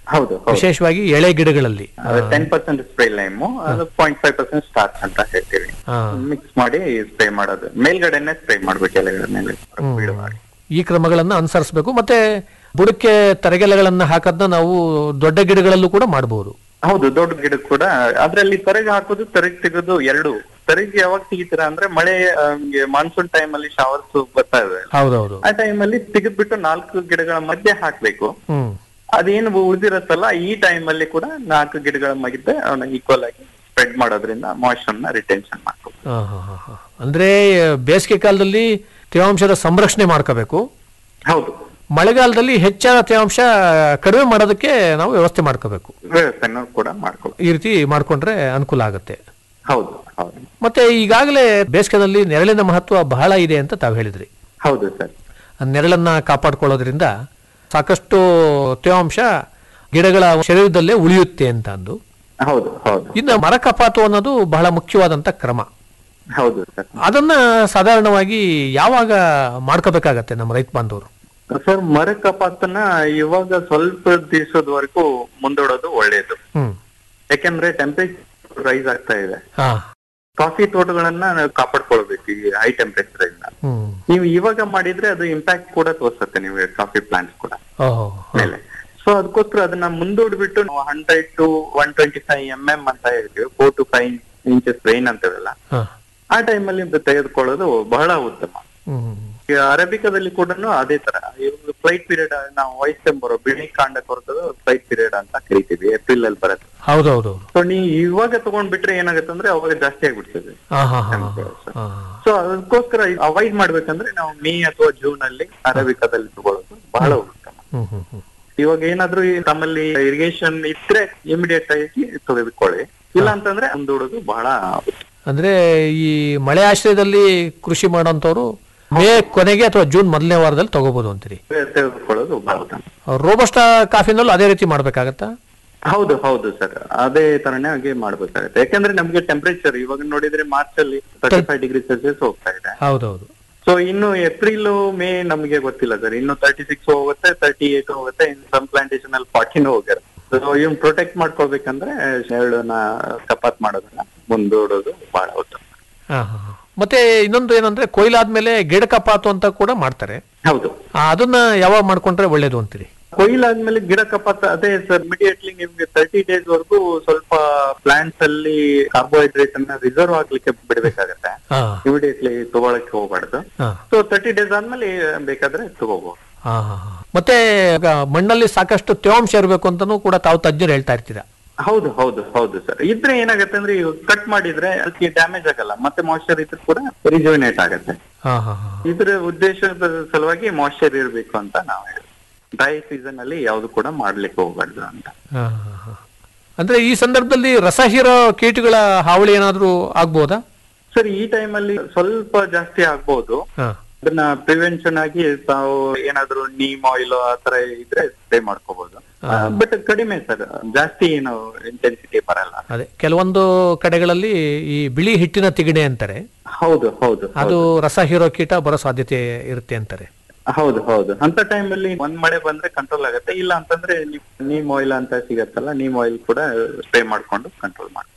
ಹೌದು ಹೌದು ವಿಶೇಷವಾಗಿ ಎಳೆ ಗಿಡಗಳಲ್ಲಿ ಟೆನ್ ಪರ್ಸೆಂಟ್ ಸ್ಪ್ರೇ ಲೈಮು ಅದು ಪಾಯಿಂಟ್ ಫೈವ್ ಪರ್ಸೆಂಟ್ ಸ್ಟಾರ್ಚ್ ಅಂತ ಹೇಳ್ತೀವಿ ಹಾ. ಮಿಕ್ಸ್ ಮಾಡಿ ಸ್ಪ್ರೇ ಮಾಡೋದು ಮೇಲ್ಗಡೆನೆ ಸ್ಪ್ರೇ ಮಾಡ್ಬೇಕು ಎಲೆಗಳ ಮೇಲೆ ಬೀಳುವಾಗ ಈ ಕ್ರಮಗಳನ್ನ ಅನುಸರಿಸಬೇಕು ಮತ್ತೆ ಬುಡಕ್ಕೆ ತರಗೆಲೆಗಳನ್ನ ಹಾಕೋದನ್ನ ನಾವು ದೊಡ್ಡ ಗಿಡಗಳಲ್ಲೂ ಕೂಡ ಮಾಡಬಹುದು ಹೌದು ದೊಡ್ಡ ಗಿಡ ಕೂಡ ಅದ್ರಲ್ಲಿ ತರಗ್ ಹಾಕೋದು ತರಗ್ ತೆಗೆದು ಎರಡು ತರಗ್ ಯಾವಾಗ ತೆಗಿತೀರಾ ಅಂದ್ರೆ ಮಳೆ ಮಾನ್ಸೂನ್ ಟೈಮ್ ಅಲ್ಲಿ ಶವರ್ಸ್ ಬರ್ತಾ ಇದೆ ಹೌದೌದು ಆ ಟೈಮ್ ಅಲ್ಲಿ ತೆಗೆದ್ಬಿಟ್ಟು ನಾಲ್ಕು ಗಿಡಗಳ ಮಧ್ಯೆ ಹಾಕ್ಬೇಕು ಹ್ಮ್ ಅದೇನು ಉಳಿದಿರತ್ತಲ್ಲ ಈ ಟೈಮ್ ಅಲ್ಲಿ ಕೂಡ ನಾಲ್ಕು ಗಿಡಗಳ ಮಧ್ಯೆ ಅವನ್ನ ಈಕ್ವಲ್ ಆಗಿ ಸ್ಪ್ರೆಡ್ ಮಾಡೋದ್ರಿಂದ ಮಾಯ್ಶ್ಚರ್ ನ ರಿಟೆನ್ಷನ್ ಮಾಡ್ಕೋ ಹಾ, ಹಾ, ಹಾ, ಹಾ. ಅಂದ್ರೆ ಬೇಸಿಗೆ ಕಾಲದಲ್ಲಿ ತೇವಾಂಶದ ಸಂರಕ್ಷಣೆ ಮಾಡ್ಕೋಬೇಕು ಹೌದು ಮಳೆಗಾಲದಲ್ಲಿ ಹೆಚ್ಚಾದ ತೇವಾಂಶ ಕಡಿಮೆ ಮಾಡೋದಕ್ಕೆ ನಾವು ವ್ಯವಸ್ಥೆ ಮಾಡ್ಕೋಬೇಕು ವ್ಯವಸ್ಥೆನೂ ಕೂಡ ಮಾಡ್ಕೋ ಈ ರೀತಿ ಮಾಡ್ಕೊಂಡ್ರೆ ಅನುಕೂಲ ಆಗುತ್ತೆ ಹೌದು ಹೌದು ಮತ್ತೆ ಈಗಾಗಲೇ ಬೇಸಿಗೆದಲ್ಲಿ ನೆರಳಿನ ಮಹತ್ವ ಬಹಳ ಇದೆ ಅಂತ ತಾವು ಹೇಳಿದ್ರಿ ಹೌದು ಸರ್ ಆ ನೆರಳನ್ನ ಕಾಪಾಡ್ಕೊಳ್ಳೋದ್ರಿಂದ ಸಾಕಷ್ಟು ತೇವಾಂಶ ಗಿಡಗಳ ಶರೀರದಲ್ಲೇ ಉಳಿಯುತ್ತೆ ಅಂತ ಅಂದು ಹೌದು ಹೌದು ಇನ್ನು ಮರ ಕಪಾತು ಅನ್ನೋದು ಬಹಳ ಮುಖ್ಯವಾದಂತ ಕ್ರಮ ಹೌದು ಸರ್ ಅದನ್ನ ಸಾಧಾರಣವಾಗಿ ಯಾವಾಗ ಮಾಡ್ಕೋಬೇಕಾಗತ್ತೆ ನಮ್ಮ ರೈತ ಬಾಂಧವರು ಸರ್ ಮರ ಕಪಾತನ್ನ ಇವಾಗ ಸ್ವಲ್ಪ ದಿವಸದವರೆಗೂ ಮುಂದೂಡೋದು ಒಳ್ಳೇದು ಹ್ಮ್ ಯಾಕೆಂದ್ರೆ ಟೆಂಪರೇಚರ್ ರೈಸ್ ಆಗ್ತಾ ಇದೆ ಹಾ ಕಾಫಿ ತೋಟಗಳನ್ನ ನಾವು ಕಾಪಾಡ್ಕೊಳ್ಬೇಕು ಈ ಹೈ ಟೆಂಪರೇಚರ್ ಇಂದ ಹ್ಮ್ ನೀವು ಇವಾಗ ಮಾಡಿದ್ರೆ ಅದು ಇಂಪ್ಯಾಕ್ಟ್ ಕೂಡ ತೋರಿಸುತ್ತೆ ನಿಮಗೆ ಕಾಫಿ ಪ್ಲಾಂಟ್ಸ್ ಕೂಡ ಓಹೋ ಮೇಲೆ ಸೊ ಅದಕ್ಕೋಸ್ಕರ ಅದನ್ನ ಮುಂದೂಡ್ಬಿಟ್ಟು ನಾವು hundred to one twenty five M M ಅಂತ ಹೇಳ್ತೀವಿ four to five inches rain ಅಂತೇವಲ್ಲ ಹಾ ಆ ಟೈಮಲ್ಲಿ ತೆಗೆದುಕೊಳ್ಳೋದು ಬಹಳ ಉತ್ತಮ ಹ್ಮ್ ಈ ಅರೇಬಿಕಾದಲ್ಲಿ ಕೂಡ ಅದೇ ತರ ಫ್ಲೈಟ್ ಪೀರಿಯಡ್ ನಾವು ವಯಸ್ಸೆ ಬರೋ ಬಿಳಿ ಕಾಂಡ ಕೊರತದು ಫ್ಲೈಟ್ ಪೀರಿಯಡ್ ಅಂತ ಕರಿತೀವಿ ಏಪ್ರಿಲ್ ಅಲ್ಲಿ ಬರುತ್ತೆ ಹೌದೌದು ಸೊ ನೀವು ಇವಾಗ ತಗೊಂಡ್ಬಿಟ್ರೆ ಏನಾಗುತ್ತೆ ಅಂದ್ರೆ ಅವಾಗ ಜಾಸ್ತಿ ಆಗ್ಬಿಡ್ತದೆ ಹಾ ಹಾ ಹಾ ಹಾ ಸೊ ಅದಕ್ಕೋಸ್ಕರ ಅವಾಯ್ಡ್ ಮಾಡ್ಬೇಕಂದ್ರೆ ನಾವು ಮೇ ಅಥವಾ ಜೂನ್ ಅಲ್ಲಿ ಅರೇಬಿಕಾದಲ್ಲಿ ತಗೊಳ್ಳೋದು ಬಹಳ ಉತ್ತಮ ಹ್ಮ್ ಹ್ಮ್ ಹ್ಮ್ ಇವಾಗ ಏನಾದ್ರೂ ಈ ತಮ್ಮಲ್ಲಿ ಇರಿಗೇಷನ್ ಇದ್ರೆ ಇಮಿಡಿಯೇಟ್ ಆಗಿ ತೆಗೆದುಕೊಳ್ಳಿ ಇಲ್ಲ ಅಂತಂದ್ರೆ ಮುಂದೂಡೋದು ಬಹಳ ಅಂದ್ರೆ ಈ ಮಳೆ ಆಶ್ರಯದಲ್ಲಿ ಕೃಷಿ ಮಾಡೋಂಥವ್ರು ಮೇ ಕೊನೆಗೆ ಅಥವಾ ಜೂನ್ ಮೊದಲನೇ ವಾರದಲ್ಲಿ ತಗೋಬಹುದು ಅಂತೀರಿ ತೆಗೆದುಕೊಳ್ಳೋದು ಬಹಳ ಉತ್ತಮ ರೋಬಸ್ಟಾ ಕಾಫಿನಲ್ಲೂ ಅದೇ ರೀತಿ ಮಾಡ್ಬೇಕಾಗತ್ತಾ ಹೌದು ಹೌದು ಸರ್ ಅದೇ ತರನೇ ಆಗಿ ಮಾಡ್ಬೇಕಾಗುತ್ತೆ ಯಾಕಂದ್ರೆ ನಮ್ಗೆ ಟೆಂಪರೇಚರ್ ಇವಾಗ ನೋಡಿದ್ರೆ ಮಾರ್ಚ್ ಅಲ್ಲಿ ತರ್ಟಿ ಫೈವ್ ಡಿಗ್ರಿ ಸೆಲ್ಸಿಯಸ್ ಹೋಗ್ತಾ ಇದೆ ಹೌದೌದು ಸೊ ಇನ್ನು ಏಪ್ರಿಲ್ ಮೇ ನಮ್ಗೆ ಗೊತ್ತಿಲ್ಲ ಸರ್ ಇನ್ನು ತರ್ಟಿ ಸಿಕ್ಸ್ ಹೋಗುತ್ತೆ ತರ್ಟಿ ಏಟ್ ಹೋಗುತ್ತೆ ಇನ್ ಸಮ್ ಪ್ಲಾಂಟೇಶನ್ ಅಲ್ಲಿ ಫಾರ್ಟಿನೂ ಹೋಗ್ಯಾರ ಸೊ ಇವ್ನ ಪ್ರೊಟೆಕ್ಟ್ ಮಾಡ್ಕೊಳ್ಬೇಕಂದ್ರೆ ನೆರಳನ್ನ ಕಪಾತ್ ಮಾಡೋದನ್ನ ಮುಂದೂಡೋದು ಬಹಳ ಉತ್ತಮ ಹಾ ಹಾ ಹಾ. ಮತ್ತೆ ಇನ್ನೊಂದು ಏನಂದ್ರೆ ಕೊಯ್ಲಾದ್ಮೇಲೆ ಗಿಡ ಕಪಾತು ಅಂತ ಕೂಡ ಮಾಡ್ತಾರೆ ಹೌದು ಆ, ಅದನ್ನ ಯಾವಾಗ ಮಾಡ್ಕೊಂಡ್ರೆ ಒಳ್ಳೇದು ಅಂತೀರಿ ಕೊಯ್ಲಾದ್ಮೇಲೆ ಗಿಡ ಕಪಾತ ಅದೇ ಸರ್ ಇಮಿಡಿಯೇಟ್ಲಿ ನಿಮ್ಗೆ ತರ್ಟಿ ಡೇಸ್ ವರೆಗೂ ಸ್ವಲ್ಪ ಪ್ಲಾಂಟ್ಸ್ ಅಲ್ಲಿ ಕಾರ್ಬೋಹೈಡ್ರೇಟ್ ಅನ್ನ ರಿಸರ್ವ್ ಆಗ್ಲಿಕ್ಕೆ ಬಿಡ್ಬೇಕಾಗತ್ತೆ ಹಾ ಇಮಿಡಿಯೇಟ್ಲಿ ತಗೊಳಕ್ಕೆ ಹೋಗ್ಬಾರ್ದು ಹಾ ಸೊ ತರ್ಟಿ ಡೇಸ್ ಆದ್ಮೇಲೆ ಬೇಕಾದ್ರೆ ತಗೋಬಹುದು ಹಾ ಹಾ ಹಾ. ಮತ್ತೆ ಈಗ ಮಣ್ಣಲ್ಲಿ ಸಾಕಷ್ಟು ತೇವಾಂಶ ಇರಬೇಕು ಅಂತಾನೂ ಕೂಡ ತಾವು ತಜ್ಞರು ಹೇಳ್ತಾ ಇರ್ತೀರಾ ಹೌದು ಹೌದು ಹೌದು ಸರ್ ಇದ್ರೆ ಏನಾಗತ್ತೆ ಅಂದ್ರೆ ಕಟ್ ಮಾಡಿದ್ರೆ ಅದಕ್ಕೆ ಡ್ಯಾಮೇಜ್ ಆಗಲ್ಲ ಮತ್ತೆ ಮಾಯ್ಶ್ಚರ್ ಇದ್ರೆ ಕೂಡ ರಿಜುವಿನೇಟ್ ಆಗತ್ತೆ ಹಾ ಹಾ ಹಾ ಇದ್ರ ಉದ್ದೇಶದ ಸಲುವಾಗಿ ಮಾಯ್ಶ್ಚರ್ ಇರ್ಬೇಕು ಅಂತ ನಾವು ಹೇಳಿ ಡ್ರೈ ಸೀಸನ್ ಅಲ್ಲಿ ಯಾವ್ದು ಕೂಡ ಮಾಡ್ಲಿಕ್ಕೆ ಹೋಗ್ಬಾರ್ದು ಅಂತ ಹಾ, ಹಾ, ಹಾ. ಅಂದ್ರೆ ಈ ಸಂದರ್ಭದಲ್ಲಿ ರಸ ಹೀರೋ ಕೀಟಗಳ ಹಾವಳಿ ಏನಾದ್ರೂ ಆಗ್ಬೋದಾ ಸರ್ ಈ ಟೈಮ್ ಅಲ್ಲಿ ಸ್ವಲ್ಪ ಜಾಸ್ತಿ ಆಗ್ಬಹುದು ಹಾ ಅದನ್ನ ಪ್ರಿವೆನ್ಷನ್ ಆಗಿ ತಾವು ಏನಾದ್ರು ನೀಮ್ ಆಯಿಲ್ ಆ ತರ ಇದ್ರೆ ಸ್ಪ್ರೇ ಮಾಡ್ಕೋಬಹುದು ಬಟ್ ಕಡಿಮೆ ಸರ್ ಜಾಸ್ತಿ ಏನು ಇಂಟೆನ್ಸಿಟಿ ಬರಲ್ಲ ಅದೇ ಕೆಲವೊಂದು ಕಡೆಗಳಲ್ಲಿ ಈ ಬಿಳಿ ಹಿಟ್ಟಿನ ತಿಗಣೆ ಅಂತಾರೆ ಹೌದು ಹೌದು ಅದು ರಸ ಹೀರೋ ಕೀಟ ಬರೋ ಸಾಧ್ಯತೆ ಇರುತ್ತೆ ಅಂತಾರೆ ಹೌದು ಹೌದು ಅಂತ ಟೈಮ್ ಅಲ್ಲಿ ಒಂದ್ ಮಳೆ ಬಂದ್ರೆ ಕಂಟ್ರೋಲ್ ಆಗುತ್ತೆ ಇಲ್ಲ ಅಂತಂದ್ರೆ ನೀವು ನೀಮ್ ಆಯಿಲ್ ಅಂತ ಸಿಗತ್ತಲ್ಲ ನೀಮ್ ಆಯಿಲ್ ಕೂಡ ಸ್ಪ್ರೇ ಮಾಡ್ಕೊಂಡು ಕಂಟ್ರೋಲ್ ಮಾಡಿ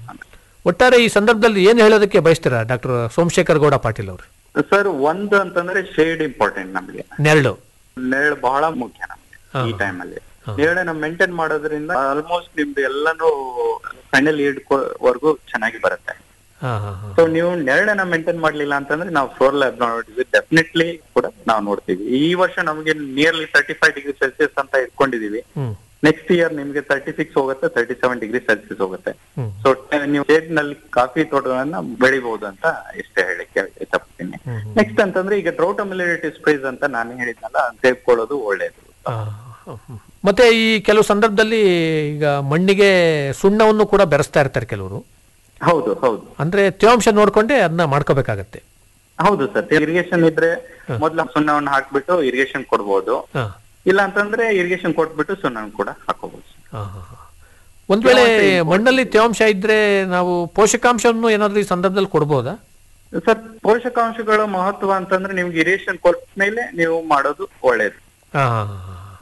ಒಟ್ಟಾರೆ ಈ ಸಂದರ್ಭದಲ್ಲಿ ಏನ್ ಹೇಳೋದಕ್ಕೆ ಬಯಸ್ತೀರಾ ಡಾಕ್ಟರ್ ಸೋಮಶೇಖರ್ ಗೌಡ ಪಾಟೀಲ್ ಅವರು ಸರ್ ಒಂದು ಅಂತಂದ್ರೆ ಶೇಡ್ ಇಂಪಾರ್ಟೆಂಟ್ ನಮ್ಗೆ ನೆರಳು ನೆರಳು ಬಹಳ ಮುಖ್ಯ ನಮ್ಗೆ ಈ ಟೈಮ್ ಅಲ್ಲಿ ನೆರಳನ್ನ ಮೇಂಟೈನ್ ಮಾಡೋದ್ರಿಂದ ಆಲ್ಮೋಸ್ಟ್ ನಿಮ್ದು ಎಲ್ಲಾನು ಫೈನಲ್ ಈಡ್ ವರ್ಗೂ ಚೆನ್ನಾಗಿ ಬರುತ್ತೆ ಹಾ ಹಾ ಹಾ ಸೊ ನೀವು ನೆರಳನ್ನ ಮೇಂಟೈನ್ ಮಾಡ್ಲಿಲ್ಲ ಅಂತಂದ್ರೆ ನಾವು ಫ್ಲೋರ್ ಲ್ಯಾಬ್ ನೋಡಿದ್ವಿ ಡೆಫಿನೆಟ್ಲಿ ಕೂಡ ನಾವು ನೋಡ್ತೀವಿ ಈ ವರ್ಷ ನಮ್ಗೆ nearly thirty five degree Celsius ಅಂತ ಇಟ್ಕೊಂಡಿದೀವಿ ಹ್ಮ್ ನೆಕ್ಸ್ಟ್ ಇಯರ್ ನಿಮ್ಗೆ ತರ್ಟಿ ಸಿಕ್ಸ್ ಹೋಗುತ್ತೆ ತರ್ಟಿ ಸೆವೆನ್ ಡಿಗ್ರಿ ಸೆಲ್ಸಿಯಸ್ ಹೋಗುತ್ತೆ ಹ್ಮ್. ಸೊ ನೀವು ಶೇಡ್ ನಲ್ಲಿ ಕಾಫಿ ತೋಟಗಳನ್ನ ಬೆಳಿಬಹುದು ಅಂತ ಇಷ್ಟೇ ಹೇಳಿಕ್ಕೆ ಇಷ್ಟಪಡ್ತೀನಿ ನೆಕ್ಸ್ಟ್ ಅಂತಂದ್ರೆ ಈಗ ಡ್ರೌಟ್ ಅಮಿಲಿಟಿ ಸ್ಪ್ರೇಸ್ ಅಂತ ನಾನು ಹೇಳಿದ್ನಲ್ಲ ಅದ್ ತೆಗೆದುಕೊಳ್ಳೋದು ಒಳ್ಳೇದು ಆ, ಹ್ಮ್. ಮತ್ತೆ ಈ ಕೆಲವು ಸಂದರ್ಭದಲ್ಲಿ ಈಗ ಮಣ್ಣಿಗೆ ಸುಣ್ಣವನ್ನು ಕೂಡ ಬೆರೆಸ್ತಾ ಇರ್ತಾರೆ ಕೆಲವರು ಹೌದು ಹೌದು ಅಂದ್ರೆ ತೇವಾಂಶ ನೋಡ್ಕೊಂಡೆ ಅದನ್ನ ಮಾಡ್ಕೋಬೇಕಾಗತ್ತೆ ಹೌದು ಸರ್ ಇರಿಗೇಷನ್ ಇದ್ರೆ ಮೊದ್ಲು ಸುಣ್ಣವನ್ನು ಹಾಕ್ಬಿಟ್ಟು ಇರಿಗೇಷನ್ ಕೊಡ್ಬೋದು ಹಾ ಇಲ್ಲ ಅಂತಂದ್ರೆ ಇರಿಗೇಷನ್ ಕೊಟ್ಬಿಟ್ಟು ಸುಣ್ಣ ಕೂಡ ಹಾಕೋಬಹುದು ಹಾ, ಹಾ, ಹಾ. ಒಂದ್ ವೇಳೆ ಮಣ್ಣಲ್ಲಿ ತೇವಾಂಶ ಇದ್ರೆ ನಾವು ಪೋಷಕಾಂಶವನ್ನು ಏನಾದ್ರೂ ಈ ಸಂದರ್ಭದಲ್ಲಿ ಕೊಡ್ಬೋದಾ ಸರ್ ಪೋಷಕಾಂಶಗಳ ಮಹತ್ವ ಅಂತಂದ್ರೆ ನಿಮ್ಗೆ ಇರಿಗೇಷನ್ ಕೊಟ್ಟ ಮೇಲೆ ನೀವು ಮಾಡೋದು ಒಳ್ಳೇದು ಹಾ, ಹಾ, ಹಾ, ಹಾ.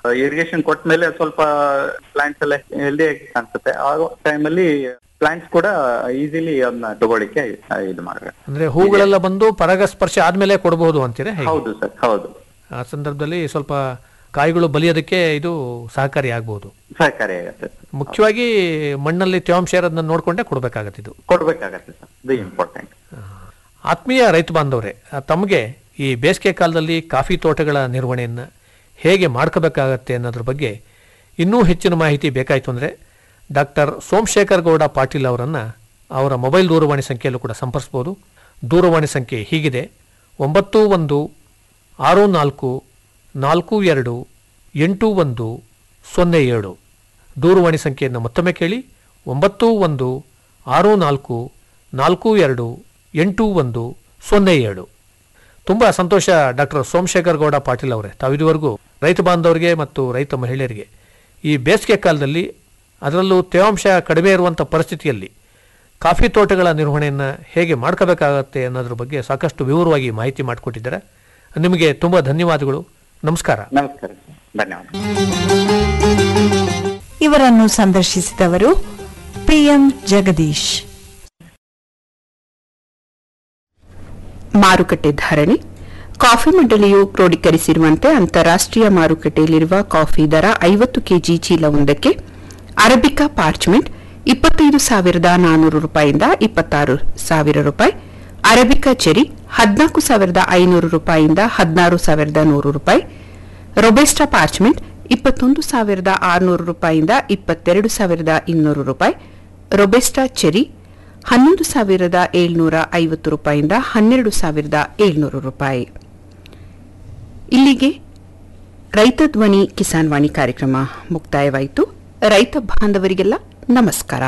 ಇರಿಗೇಷನ್ ಕೊಟ್ಟ ಮೇಲೆ ಸ್ವಲ್ಪ ಪ್ಲಾಂಟ್ಸ್ ಎಲ್ಲ ಹೆಲ್ದಿಯಾಗಿ ಕಾಣಿಸುತ್ತೆ ಆ ಟೈಮಲ್ಲಿ ಪ್ಲಾಂಟ್ಸ್ ಕೂಡ ಈಸಿಲಿ ಅದನ್ನ ತಗೊಳ್ಳಿಕ್ಕೆ ಆ, ಇದು ಮಾಡ್ಬೇಕು ಅಂದ್ರೆ ಹೂಗಳೆಲ್ಲ ಬಂದು ಪರಾಗಸ್ಪರ್ಶ ಆದ್ಮೇಲೆ ಕೊಡಬಹುದು ಅಂತೀರಾ ಹೇಗೆ? ಹೌದು ಸರ್ ಹೌದು ಆ ಸಂದರ್ಭದಲ್ಲಿ ಸ್ವಲ್ಪ ಕಾಯಿಗಳು ಬಲಿಯೋದಕ್ಕೆ ಇದು ಸಹಕಾರಿ ಆಗ್ಬಹುದು ಸಹಕಾರಿಯಾಗತ್ತೆ ಮುಖ್ಯವಾಗಿ ಮಣ್ಣಲ್ಲಿ ತೇವಾಂಶ ಇರೋದನ್ನ ನೋಡ್ಕೊಂಡೇ ಕೊಡ್ಬೇಕಾಗತ್ತೆ ಇದು ಕೊಡ್ಬೇಕಾಗತ್ತೆ ಸರ್ ಇದು ಇಂಪಾರ್ಟೆಂಟ್ ಆತ್ಮೀಯ ರೈತ ಬಾಂಧವರೇ ಆ, ತಮಗೆ ಈ ಬೇಸಿಗೆ ಕಾಲದಲ್ಲಿ ಕಾಫಿ ತೋಟಗಳ ನಿರ್ವಹಣೆಯನ್ನು ಹೇಗೆ ಮಾಡ್ಕೋಬೇಕಾಗತ್ತೆ ಅನ್ನೋದ್ರ ಬಗ್ಗೆ ಇನ್ನೂ ಹೆಚ್ಚಿನ ಮಾಹಿತಿ ಬೇಕಾಯಿತು ಅಂದರೆ ಡಾಕ್ಟರ್ ಸೋಮಶೇಖರ್ ಗೌಡ ಪಾಟೀಲ್ ಅವರನ್ನು ಅವರ ಮೊಬೈಲ್ ದೂರವಾಣಿ ಸಂಖ್ಯೆಯಲ್ಲೂ ಕೂಡ ಸಂಪರ್ಸ್ಬೋದು ದೂರವಾಣಿ ಸಂಖ್ಯೆ ಹೀಗಿದೆ ಒಂಬತ್ತು ಒಂದು ಆರು ನಾಲ್ಕು ನಾಲ್ಕು ಎರಡು ಎಂಟು ಒಂದು ಸೊನ್ನೆ ಏಳು ದೂರವಾಣಿ ಸಂಖ್ಯೆಯನ್ನು ಮತ್ತೊಮ್ಮೆ ಕೇಳಿ ಒಂಬತ್ತು ಒಂದು ಆರು ನಾಲ್ಕು ನಾಲ್ಕು ಎರಡು ಎಂಟು ಒಂದು ಸೊನ್ನೆ ಏಳು ತುಂಬ ಸಂತೋಷ ಡಾಕ್ಟರ್ ಸೋಮಶೇಖರ್ ಗೌಡ ಪಾಟೀಲ್ ಅವರೇ ತಾವಿದುವರೆಗೂ ರೈತ ಬಾಂಧವರಿಗೆ ಮತ್ತು ರೈತ ಮಹಿಳೆಯರಿಗೆ ಈ ಬೇಸಿಗೆ ಕಾಲದಲ್ಲಿ ಅದರಲ್ಲೂ ತೇವಾಂಶ ಕಡಿಮೆ ಇರುವಂಥ ಪರಿಸ್ಥಿತಿಯಲ್ಲಿ ಕಾಫಿ ತೋಟಗಳ ನಿರ್ವಹಣೆಯನ್ನು ಹೇಗೆ ಮಾಡ್ಕೋಬೇಕಾಗತ್ತೆ ಅನ್ನೋದ್ರ ಬಗ್ಗೆ ಸಾಕಷ್ಟು ವಿವರವಾಗಿ ಮಾಹಿತಿ ಮಾಡಿಕೊಟ್ಟಿದ್ದಾರೆ ನಿಮಗೆ ತುಂಬ ಧನ್ಯವಾದಗಳು ನಮಸ್ಕಾರ ನಮಸ್ಕಾರ ಸರ್ ಧನ್ಯವಾದ ಇವರನ್ನು ಸಂದರ್ಶಿಸಿದವರು ಪಿಎಂ ಜಗದೀಶ್ ಮಾರುಕಟ್ಟೆ ಧಾರಣೆ ಕಾಫಿ ಮಂಡಳಿಯು ಕ್ರೋಢೀಕರಿಸಿರುವಂತೆ ಅಂತಾರಾಷ್ಟೀಯ ಮಾರುಕಟ್ಟೆಯಲ್ಲಿರುವ ಕಾಫಿ ದರ ಐವತ್ತು ಕೆಜಿ ಚೀಲವೊಂದಕ್ಕೆ ಅರಬಿಕಾ ಪಾರ್ಚ್ಮೆಂಟ್ ಇಪ್ಪತ್ತೈದು ಸಾವಿರದ ನಾನೂರು ರೂಪಾಯಿಯಿಂದ ಇಪ್ಪತ್ತಾರು ಸಾವಿರ ರೂಪಾಯಿ ಅರಬಿಕಾ ಚೆರಿ ಹದಿನಾಲ್ಕು ಸಾವಿರದ ಐನೂರು ರೂಪಾಯಿಯಿಂದ ಹದಿನಾರು ಸಾವಿರದ ನೂರು ರೂಪಾಯಿ ರೊಬೆಸ್ಟಾ ಪಾರ್ಚ್ಮೆಂಟ್ ಇಪ್ಪತ್ತೊಂದು ಸಾವಿರದ ಆರುನೂರು ರೂಪಾಯಿಯಿಂದ ಇಪ್ಪತ್ತೆರಡು ಸಾವಿರದ ಇನ್ನೂರು ರೂಪಾಯಿ ರೊಬೆಸ್ಟಾ ಚೆರಿ ಹನ್ನೊಂದು ಸಾವಿರದ ಏಳ್ನೂರ ಐವತ್ತು ರೂಪಾಯಿಯಿಂದ ಹನ್ನೆರಡು ಸಾವಿರದ ಏಳ್ನೂರು ರೂಪಾಯಿ ಇಲ್ಲಿಗೆ ರೈತ ಧ್ವನಿ ಕಿಸಾನ್ ವಾಣಿ ಕಾರ್ಯಕ್ರಮ ಮುಕ್ತಾಯವಾಯಿತು ರೈತ ಬಾಂಧವರಿಗೆಲ್ಲ ನಮಸ್ಕಾರ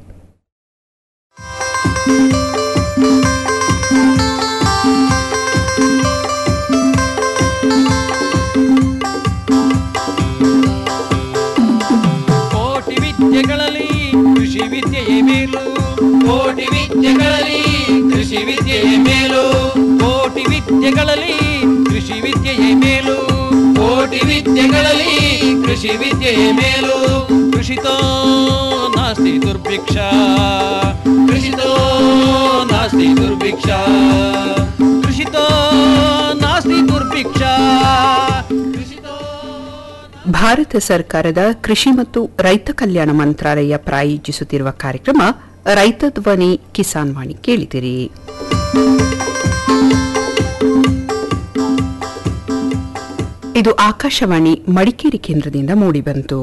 ಕೋಟಿ ವಿದ್ಯೆಗಳಲ್ಲಿ ಕೃಷಿ ವಿದ್ಯೆಯೇ ಮೇಲು ಕೋಟಿ ವಿದ್ಯೆಗಳಲ್ಲಿ ಕೃಷಿ ವಿದ್ಯೆಯೇ ಮೇಲು ಕೋಟಿ ವಿದ್ಯೆಗಳಲ್ಲಿ ಕೃಷಿ ವಿದ್ಯೆಯೇ ಮೇಲು ಕೋಟಿ ವಿದ್ಯೆಗಳಲ್ಲಿ ಕೃಷಿ ವಿದ್ಯೆಯೇ ಮೇಲು ಕೃಷಿತೋ ನಾಸ್ತಿ ದುರ್ಭಿಕ್ಷ ಕೃಷಿತೋ ನಾಸ್ತಿ ದುರ್ಭಿಕ್ಷ ಕೃಷಿತೋ ನಾಸ್ತಿ ದುರ್ಭಿಕ್ಷ ಕೃಷಿತೋ ಭಾರತ ಸರ್ಕಾರದ ಕೃಷಿ ಮತ್ತು ರೈತ ಕಲ್ಯಾಣ ಮಂತ್ರಾಲಯ ಪ್ರಾಯೋಜಿಸುತ್ತಿರುವ ಕಾರ್ಯಕ್ರಮ ರೈತ ಧ್ವನಿ ಕಿಸಾನ್ ವಾಣಿ ಕೇಳಿದಿರಿ ಇದು ಆಕಾಶವಾಣಿ ಮಡಿಕೇರಿ ಕೇಂದ್ರದಿಂದ ಮೂಡಿಬಂತು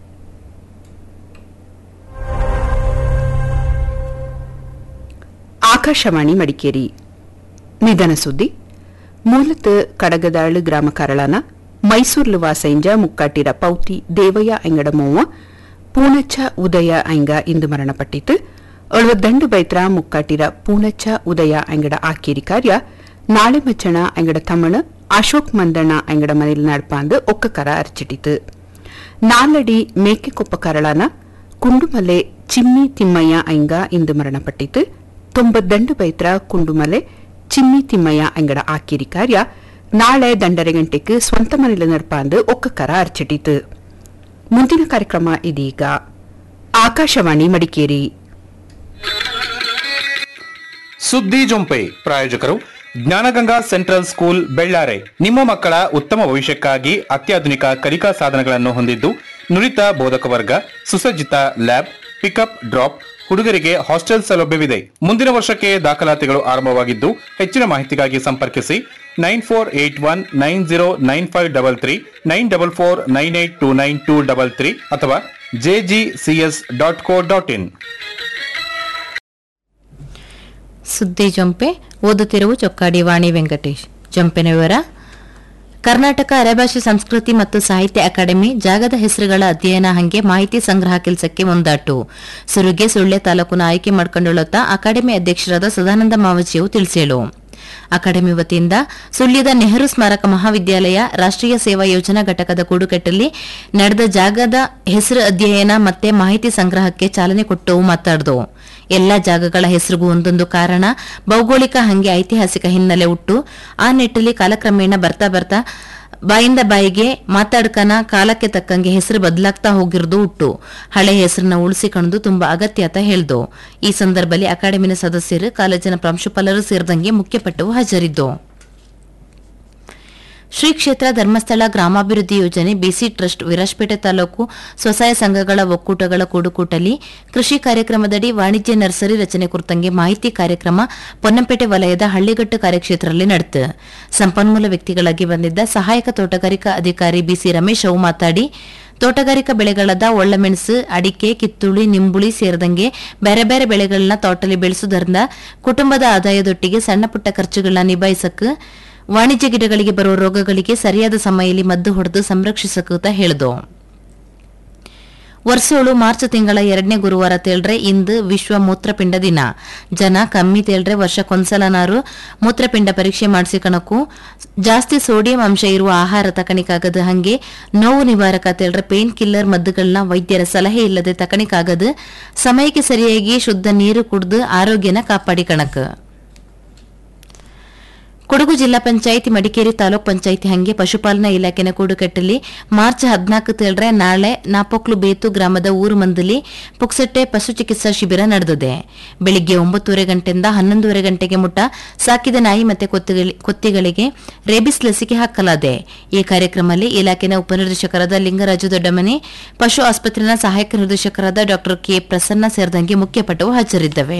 ಆಕಾಶವಾಣಿ ಮಡಿಕೇರಿ ನಿಧನ ಸುದ್ದಿ ಮೂಲತಃ ಕಡಗದಾಳು ಗ್ರಾಮ ಕರಳನ ಮೈಸೂರ್ಲು ವಾಸೈಂಜ ಮುಕ್ಕಾಟಿರ ಪೌತಿ ದೇವಯ್ಯ ಅಂಗಡ ಮೂವ ಪೂಣಚ್ಚ ಉದಯ ಅಂಗ ಇಂದು ಮರಣಪಟ್ಟಿತು ದಂಡು ಬೈತ್ರ ಮುಕ್ಕಾಟಿರ ಪೂಣಚ್ಚ ಉದಯ ಅಂಗಡ ಆಕೇರಿ ಕಾರ್ಯ ನಾಳೆ ಮಚ್ಚಣ ಅಂಗಡ ತಮ್ಮಣ ಅಶೋಕ್ ಮಂದಣ್ಣ ಅಂಗಡ ಮನೆಯಲ್ಲಿ ನಡ್ಪಾಂದು ಒಕ್ಕಕರ ಅರ್ಚಿಟಿತು ನಾಲಡಿ ಮೇಕೆಕೊಪ್ಪ ಕರಳನ ಕುಂಡುಮಲೆ ಚಿಮ್ಮಿ ತಿಮ್ಮಯ್ಯ ಅಂಗ ಇಂದು ಮರಣಪಟ್ಟಿತು ತೊಂಬತ್ತಂಡು ಬೈತ್ರ ಕುಂಡುಮಲೆ ಚಿಮ್ಮಿ ತಿಮ್ಮಯ್ಯ ಅಂಗಡ ಆಕೇರಿ ಕಾರ್ಯ ನಾಳೆ ದಂಡರೆ ಗಂಟೆಗೆ ಸ್ವಂತ ಮನೆಯಲ್ಲಿ ನಡ್ಪಾಂದು ಒಕ್ಕಕರ ಅರ್ಚಿಟಿತು ಮುಂದಿನ ಕಾರ್ಯಕ್ರಮ ಇದೀಗ ಆಕಾಶವಾಣಿ ಮಡಿಕೇರಿ ಸುದ್ದಿ ಜೊಂಪೆ ಪ್ರಾಯೋಜಕರು ಜ್ಞಾನಗಂಗಾ ಸೆಂಟ್ರಲ್ ಸ್ಕೂಲ್ ಬೆಳ್ಳಾರೆ ನಿಮ್ಮ ಮಕ್ಕಳ ಉತ್ತಮ ಭವಿಷ್ಯಕ್ಕಾಗಿ ಅತ್ಯಾಧುನಿಕ ಕಲಿಕಾ ಸಾಧನಗಳನ್ನು ಹೊಂದಿದ್ದು ನುರಿತ ಬೋಧಕ ವರ್ಗ ಸುಸಜ್ಜಿತ ಲ್ಯಾಬ್ ಪಿಕಪ್ ಡ್ರಾಪ್ ಹುಡುಗರಿಗೆ ಹಾಸ್ಟೆಲ್ ಸೌಲಭ್ಯವಿದೆ ಮುಂದಿನ ವರ್ಷಕ್ಕೆ ದಾಖಲಾತಿಗಳು ಆರಂಭವಾಗಿದ್ದು ಹೆಚ್ಚಿನ ಮಾಹಿತಿಗಾಗಿ ಸಂಪರ್ಕಿಸಿ nine four eight one nine zero nine five double three nine double four nine eight two nine two double three ಅಥವಾ JGCS dot co dot in ಸುದ್ದಿ ಜೊಂಪೆ ಓದುತ್ತಿರುವ ಚೊಕ್ಕಾಡಿ ವಾಣಿ ವೆಂಕಟೇಶ್ ಜೊಂಪೆನ ವಿವರ ಕರ್ನಾಟಕ ಅರೆಭಾಷೆ ಸಂಸ್ಕೃತಿ ಮತ್ತು ಸಾಹಿತ್ಯ ಅಕಾಡೆಮಿ ಜಾಗದ ಹೆಸರುಗಳ ಅಧ್ಯಯನ ಹಂಗೆ ಮಾಹಿತಿ ಸಂಗ್ರಹ ಕೆಲಸಕ್ಕೆ ಮುಂದಾಟು ಸುರುಗೆ ಸುಳ್ಳೆ ತಾಲೂಕುನ ಆಯ್ಕೆ ಮಾಡ್ಕೊಂಡುಳ್ಳತ್ತ ಅಕಾಡೆಮಿ ಅಧ್ಯಕ್ಷರಾದ ಸದಾನಂದ ಮಾವಜಿಯು ತಿಳಿಸೇಳು ಅಕಾಡೆಮಿ ವತಿಯಿಂದ ಸುಳ್ಯದ ನೆಹರು ಸ್ಮಾರಕ ಮಹಾವಿದ್ಯಾಲಯ ರಾಷ್ಟ್ರೀಯ ಸೇವಾ ಯೋಜನಾ ಘಟಕದ ಕೂಡುಕಟ್ಟಲ್ಲಿ ನಡೆದ ಜಾಗದ ಹೆಸರು ಅಧ್ಯಯನ ಮತ್ತೆ ಮಾಹಿತಿ ಸಂಗ್ರಹಕ್ಕೆ ಚಾಲನೆ ಕೊಟ್ಟು ಮಾತಾಡ್ದು ಎಲ್ಲ ಜಾಗಗಳ ಹೆಸರಿಗೂ ಒಂದೊಂದು ಕಾರಣ ಭೌಗೋಳಿಕ ಹಂಗೆ ಐತಿಹಾಸಿಕ ಹಿನ್ನೆಲೆ ಉಟ್ಟು ಆ ನಿಟ್ಟಲ್ಲಿ ಕಾಲಕ್ರಮೇಣ ಬರ್ತಾ ಬರ್ತಾ ಬಾಯಿಂದ ಬಾಯಿಗೆ ಮಾತಾಡ್ಕನ ಕಾಲಕ್ಕೆ ತಕ್ಕಂಗೆ ಹೆಸರು ಬದಲಾಗ್ತಾ ಹೋಗಿರೋದು ಉಟ್ಟು ಹಳೆ ಹೆಸರನ್ನ ಉಳಿಸಿಕೊಂಡು ತುಂಬಾ ಅಗತ್ಯ ಅಂತ ಹೇಳ್ದು ಈ ಸಂದರ್ಭದಲ್ಲಿ ಅಕಾಡೆಮಿನ ಸದಸ್ಯರು ಕಾಲೇಜಿನ ಪ್ರಾಂಶುಪಾಲರು ಸೇರಿದಂಗೆ ಮುಖ್ಯಪಟ್ಟವು ಹಾಜರಿದ್ದು ಶ್ರೀ ಕ್ಷೇತ್ರ ಧರ್ಮಸ್ಥಳ ಗ್ರಾಮಾಭಿವೃದ್ಧಿ ಯೋಜನೆ ಬಿಸಿ ಟ್ರಸ್ಟ್ ವಿರಾಜಪೇಟೆ ತಾಲೂಕು ಸ್ವಸಹಾಯ ಸಂಘಗಳ ಒಕ್ಕೂಟಗಳ ಕೂಡುಕೂಟಲಿ ಕೃಷಿ ಕಾರ್ಯಕ್ರಮದಡಿ ವಾಣಿಜ್ಯ ನರ್ಸರಿ ರಚನೆ ಕುರಿತಂಗೆ ಮಾಹಿತಿ ಕಾರ್ಯಕ್ರಮ ಪೊನ್ನಂಪೇಟೆ ವಲಯದ ಹಳ್ಳಿಗಟ್ಟು ಕಾರ್ಯಕ್ಷೇತ್ರದಲ್ಲಿ ನಡೆತು ಸಂಪನ್ಮೂಲ ವ್ಯಕ್ತಿಗಳಾಗಿ ಬಂದಿದ್ದ ಸಹಾಯಕ ತೋಟಗಾರಿಕಾ ಅಧಿಕಾರಿ ಬಿಸಿ ರಮೇಶ್ ಅವು ಮಾತಾಡಿ ತೋಟಗಾರಿಕಾ ಬೆಳೆಗಳಾದ ಒಳ್ಳಮೆಣಸು ಅಡಿಕೆ ಕಿತ್ತುಳಿ ನಿಂಬುಳಿ ಸೇರಿದಂಗೆ ಬೇರೆ ಬೇರೆ ಬೆಳೆಗಳನ್ನ ತೋಟಲಿ ಬೆಳೆಸುವುದರಿಂದ ಕುಟುಂಬದ ಆದಾಯದೊಟ್ಟಿಗೆ ಸಣ್ಣ ಪುಟ್ಟ ಖರ್ಚುಗಳನ್ನ ನಿಭಾಯಿಸಕ್ಕೆ ವಾಣಿಜ್ಯ ಗಿಡಗಳಿಗೆ ಬರುವ ರೋಗಗಳಿಗೆ ಸರಿಯಾದ ಸಮಯದಲ್ಲಿ ಮದ್ದು ಹೊಡೆದು ಸಂರಕ್ಷಿಸಕೂತ ಹೇಳಿದು ವರ್ಷೋಳು ಮಾರ್ಚ್ ತಿಂಗಳ ಎರಡನೇ ಗುರುವಾರ ತೇಳ್ರೆ ಇಂದು ವಿಶ್ವ ಮೂತ್ರಪಿಂಡ ದಿನ ಜನ ಕಮ್ಮಿ ತೇಳ್ರೆ ವರ್ಷಕ್ಕೊಂದ್ಸಲನಾರು ಮೂತ್ರಪಿಂಡ ಪರೀಕ್ಷೆ ಮಾಡಿಸಿಕಣಕ್ಕೂ ಜಾಸ್ತಿ ಸೋಡಿಯಂ ಅಂಶ ಇರುವ ಆಹಾರ ತಕಣಿಕಾಗದು ಹಂಗೆ ನೋವು ನಿವಾರಕ ತೇಳ್ರೆ ಪೇನ್ ಕಿಲ್ಲರ್ ಮದ್ದುಗಳನ್ನ ವೈದ್ಯರ ಸಲಹೆ ಇಲ್ಲದೆ ತಕಣಿಕಾಗದು ಸಮಯಕ್ಕೆ ಸರಿಯಾಗಿ ಶುದ್ಧ ನೀರು ಕುಡಿದು ಆರೋಗ್ಯನ ಕಾಪಾಡಿಕಣಕ್ ಕೊಡಗು ಜಿಲ್ಲಾ ಪಂಚಾಯಿತಿ ಮಡಿಕೇರಿ ತಾಲೂಕ್ ಪಂಚಾಯಿತಿ ಹಂಗೆ ಪಶುಪಾಲನಾ ಇಲಾಖೆನ ಕೂಡುಕಟ್ಟಲಿ ಮಾರ್ಚ್ ಹದಿನಾಲ್ಕು ತೇಳ್ರೆ ನಾಳೆ ನಾಪೊಕ್ಲು ಬೇತು ಗ್ರಾಮದ ಊರು ಮಂದಲಿ ಪುಕ್ಸಟ್ಟೆ ಪಶು ಚಿಕಿತ್ಸಾ ಶಿಬಿರ ನಡೆದಿದೆ ಬೆಳಿಗ್ಗೆ ಒಂಬತ್ತೂವರೆ ಗಂಟೆಯಿಂದ ಹನ್ನೊಂದೂವರೆ ಗಂಟೆಗೆ ಮುಟ್ಟ ಸಾಕಿದ ನಾಯಿ ಮತ್ತೆ ಕೊತ್ತಿಗಳಿ- ಕೊತ್ತಿಗಳಿಗೆ ರೇಬಿಸ್ ಲಸಿಕೆ ಹಾಕಲಾದೆ ಈ ಕಾರ್ಯಕ್ರಮದಲ್ಲಿ ಇಲಾಖೆನ ಉಪನಿರ್ದೇಶಕರಾದ ಲಿಂಗರಾಜು ದೊಡ್ಡಮನೆ ಪಶು ಆಸ್ಪತ್ರೆನ ಸಹಾಯಕ ನಿರ್ದೇಶಕರಾದ ಡಾ ಕೆ ಪ್ರಸನ್ನ ಸೇರಿದಂಗೆ ಮುಖ್ಯಪಟ್ಟವು ಹಾಜರಿದ್ದವೆ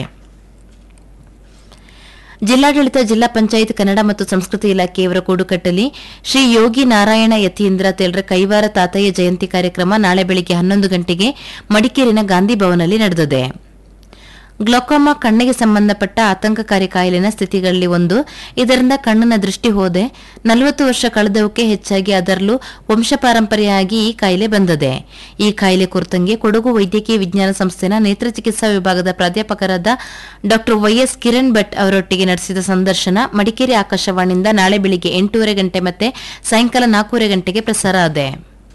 ಜಿಲ್ಲಾಡಳಿತ ಜಿಲ್ಲಾ ಪಂಚಾಯತ್ ಕನ್ನಡ ಮತ್ತು ಸಂಸ್ಕೃತಿ ಇಲಾಖೆಯವರ ಕೂಡುಕಟ್ಟಲಿ ಶ್ರೀ ಯೋಗಿ ನಾರಾಯಣ ಯತೀಂದ್ರ ತೇಳ್ರ ಕೈವಾರ ತಾತಯ್ಯ ಜಯಂತಿ ಕಾರ್ಯಕ್ರಮ ನಾಳೆ ಬೆಳಿಗ್ಗೆ ಹನ್ನೊಂದು ಗಂಟೆಗೆ ಮಡಿಕೇರಿನ ಗಾಂಧಿ ಭವನಲ್ಲಿ ನಡೆದಿದೆ ಗ್ಲೋಕೋಮಾ ಕಣ್ಣಿಗೆ ಸಂಬಂಧಪಟ್ಟ ಆತಂಕಕಾರಿ ಕಾಯಿಲೆನ ಸ್ಥಿತಿಗಳಲ್ಲಿ ಒಂದು ಇದರಿಂದ ಕಣ್ಣಿನ ದೃಷ್ಟಿ ಹೋದೆ ನಲವತ್ತು ವರ್ಷ ಕಳೆದವಕ್ಕೆ ಹೆಚ್ಚಾಗಿ ಅದರಲ್ಲೂ ವಂಶಪಾರಂಪರ್ಯವಾಗಿ ಈ ಕಾಯಿಲೆ ಬಂದಿದೆ ಈ ಕಾಯಿಲೆ ಕುರಿತಂಗೆ ಕೊಡಗು ವೈದ್ಯಕೀಯ ವಿಜ್ಞಾನ ಸಂಸ್ಥೆನ ನೇತ್ರ ಚಿಕಿತ್ಸಾ ವಿಭಾಗದ ಪ್ರಾಧ್ಯಾಪಕರಾದ ಡಾ ವೈಎಸ್ ಕಿರಣ್ ಭಟ್ ಅವರೊಟ್ಟಿಗೆ ನಡೆಸಿದ ಸಂದರ್ಶನ ಮಡಿಕೇರಿ ಆಕಾಶವಾಣಿಯಿಂದ ನಾಳೆ ಬೆಳಿಗ್ಗೆ ಎಂಟೂವರೆ ಗಂಟೆ ಮತ್ತೆ ಸಾಯಂಕಾಲ ನಾಲ್ಕೂವರೆ ಗಂಟೆಗೆ ಪ್ರಸಾರ ಇದೆ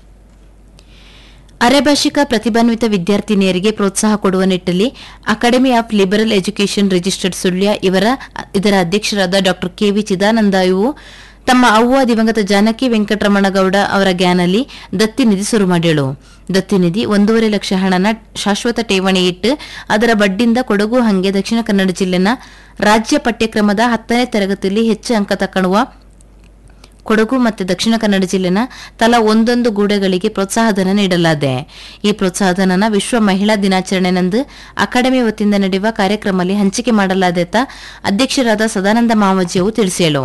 ಅರೆಭಾಷಿಕ ಪ್ರತಿಭಾನ್ವಿತ ವಿದ್ಯಾರ್ಥಿನಿಯರಿಗೆ ಪ್ರೋತ್ಸಾಹ ಕೊಡುವ ನಿಟ್ಟಲ್ಲಿ academy of liberal education registered Sullia ಇವರ ಇದರ ಅಧ್ಯಕ್ಷರಾದ ಡಾ ಕೆವಿ ಚಿದಾನಂದ ಇವು ತಮ್ಮ ಅವ್ವ ದಿವಂಗತ ಜಾನಕಿ ವೆಂಕಟರಮಣಗೌಡ ಅವರ ಗ್ಯಾನಲ್ಲಿ ದತ್ತಿ ನಿಧಿ ಶುರು ಮಾಡ್ಯಳು ದತ್ತಿ ನಿಧಿ ಒಂದೂವರೆ ಲಕ್ಷ ಹಣನ ಶಾಶ್ವತ ಠೇವಣಿ ಇಟ್ಟು ಅದರ ಬಡ್ಡಿಂದ ಕೊಡಗು ಹಂಗೆ ದಕ್ಷಿಣ ಕನ್ನಡ ಜಿಲ್ಲೆನ ರಾಜ್ಯ ಪಠ್ಯಕ್ರಮದ ಹತ್ತನೇ ತರಗತಿಯಲ್ಲಿ ಹೆಚ್ಚು ಅಂಕ ತಕ್ಕಣುವ ಕೊಡಗು ಮತ್ತು ದಕ್ಷಿಣ ಕನ್ನಡ ಜಿಲ್ಲೆನ ತಲಾ ಒಂದೊಂದು ಗೂಡೆಗಳಿಗೆ ಪ್ರೋತ್ಸಾಹಧನ ನೀಡಲಾಗಿದೆ ಈ ಪ್ರೋತ್ಸಾಹಧನನ ವಿಶ್ವ ಮಹಿಳಾ ದಿನಾಚರಣೆನಂದು ಅಕಾಡೆಮಿ ವತಿಯಿಂದ ನಡೆಯುವ ಕಾರ್ಯಕ್ರಮದಲ್ಲಿ ಹಂಚಿಕೆ ಮಾಡಲಾದೆ ಅಂತ ಅಧ್ಯಕ್ಷರಾದ ಸದಾನಂದ ಮಾವಜಿಯವು ತಿಳಿಸಿದರು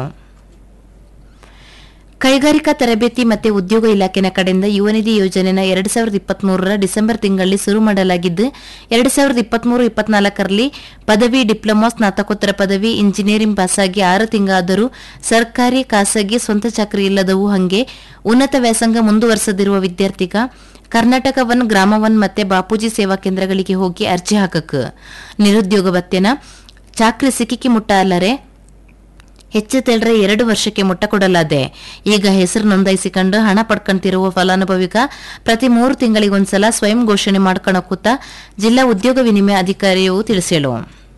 ಕೈಗಾರಿಕಾ ತರಬೇತಿ ಮತ್ತು ಉದ್ಯೋಗ ಇಲಾಖೆನ ಕಡೆಯಿಂದ ಯುವನಿಧಿ ಯೋಜನೆನ ಎರಡ್ ಸಾವಿರದ ಇಪ್ಪತ್ಮೂರರ ಡಿಸೆಂಬರ್ ತಿಂಗಳಲ್ಲಿ ಶುರು ಮಾಡಲಾಗಿದ್ದು ಎರಡ್ ಸಾವಿರದ ಇಪ್ಪತ್ಮೂರು ಇಪ್ಪತ್ನಾಲ್ಕರಲ್ಲಿ ಪದವಿ ಡಿಪ್ಲೊಮಾ ಸ್ನಾತಕೋತ್ತರ ಪದವಿ ಇಂಜಿನಿಯರಿಂಗ್ ಪಾಸಾಗಿ ಆರು ತಿಂಗಳಾದರೂ ಸರ್ಕಾರಿ ಖಾಸಗಿ ಸ್ವಂತ ಚಾಕರಿ ಇಲ್ಲದವು ಹಂಗೆ ಉನ್ನತ ವ್ಯಾಸಂಗ ಮುಂದುವರೆಸದಿರುವ ವಿದ್ಯಾರ್ಥಿಗ ಕರ್ನಾಟಕ ಒನ್ ಗ್ರಾಮ ಒನ್ ಮತ್ತೆ ಬಾಪೂಜಿ ಸೇವಾ ಕೇಂದ್ರಗಳಿಗೆ ಹೋಗಿ ಅರ್ಜಿ ಹಾಕಕ್ ನಿರುದ್ಯೋಗ ಭತ್ಯೆನ ಚಾಕ್ರಿ ಸಿಕ್ಕಿಕ್ಕಿ ಮುಟ್ಟ ಅಲ್ಲರೆ ಹೆಚ್ಚು ತೆಳ್ರೆ ಎರಡು ವರ್ಷಕ್ಕೆ ಮುಟ್ಟ ಕೊಡಲಾದೆ ಈಗ ಹೆಸರು ನೋಂದಾಯಿಸಿಕೊಂಡು ಹಣ ಪಡ್ಕೊಂತಿರುವ ಫಲಾನುಭವಿಗ ಪ್ರತಿ ಮೂರು ತಿಂಗಳಿಗೊಂದ್ಸಲ ಸ್ವಯಂ ಘೋಷಣೆ ಮಾಡ್ಕೊಳಕೂತ ಜಿಲ್ಲಾ ಉದ್ಯೋಗ ವಿನಿಮಯ ಅಧಿಕಾರಿಯು ತಿಳಿಸಲು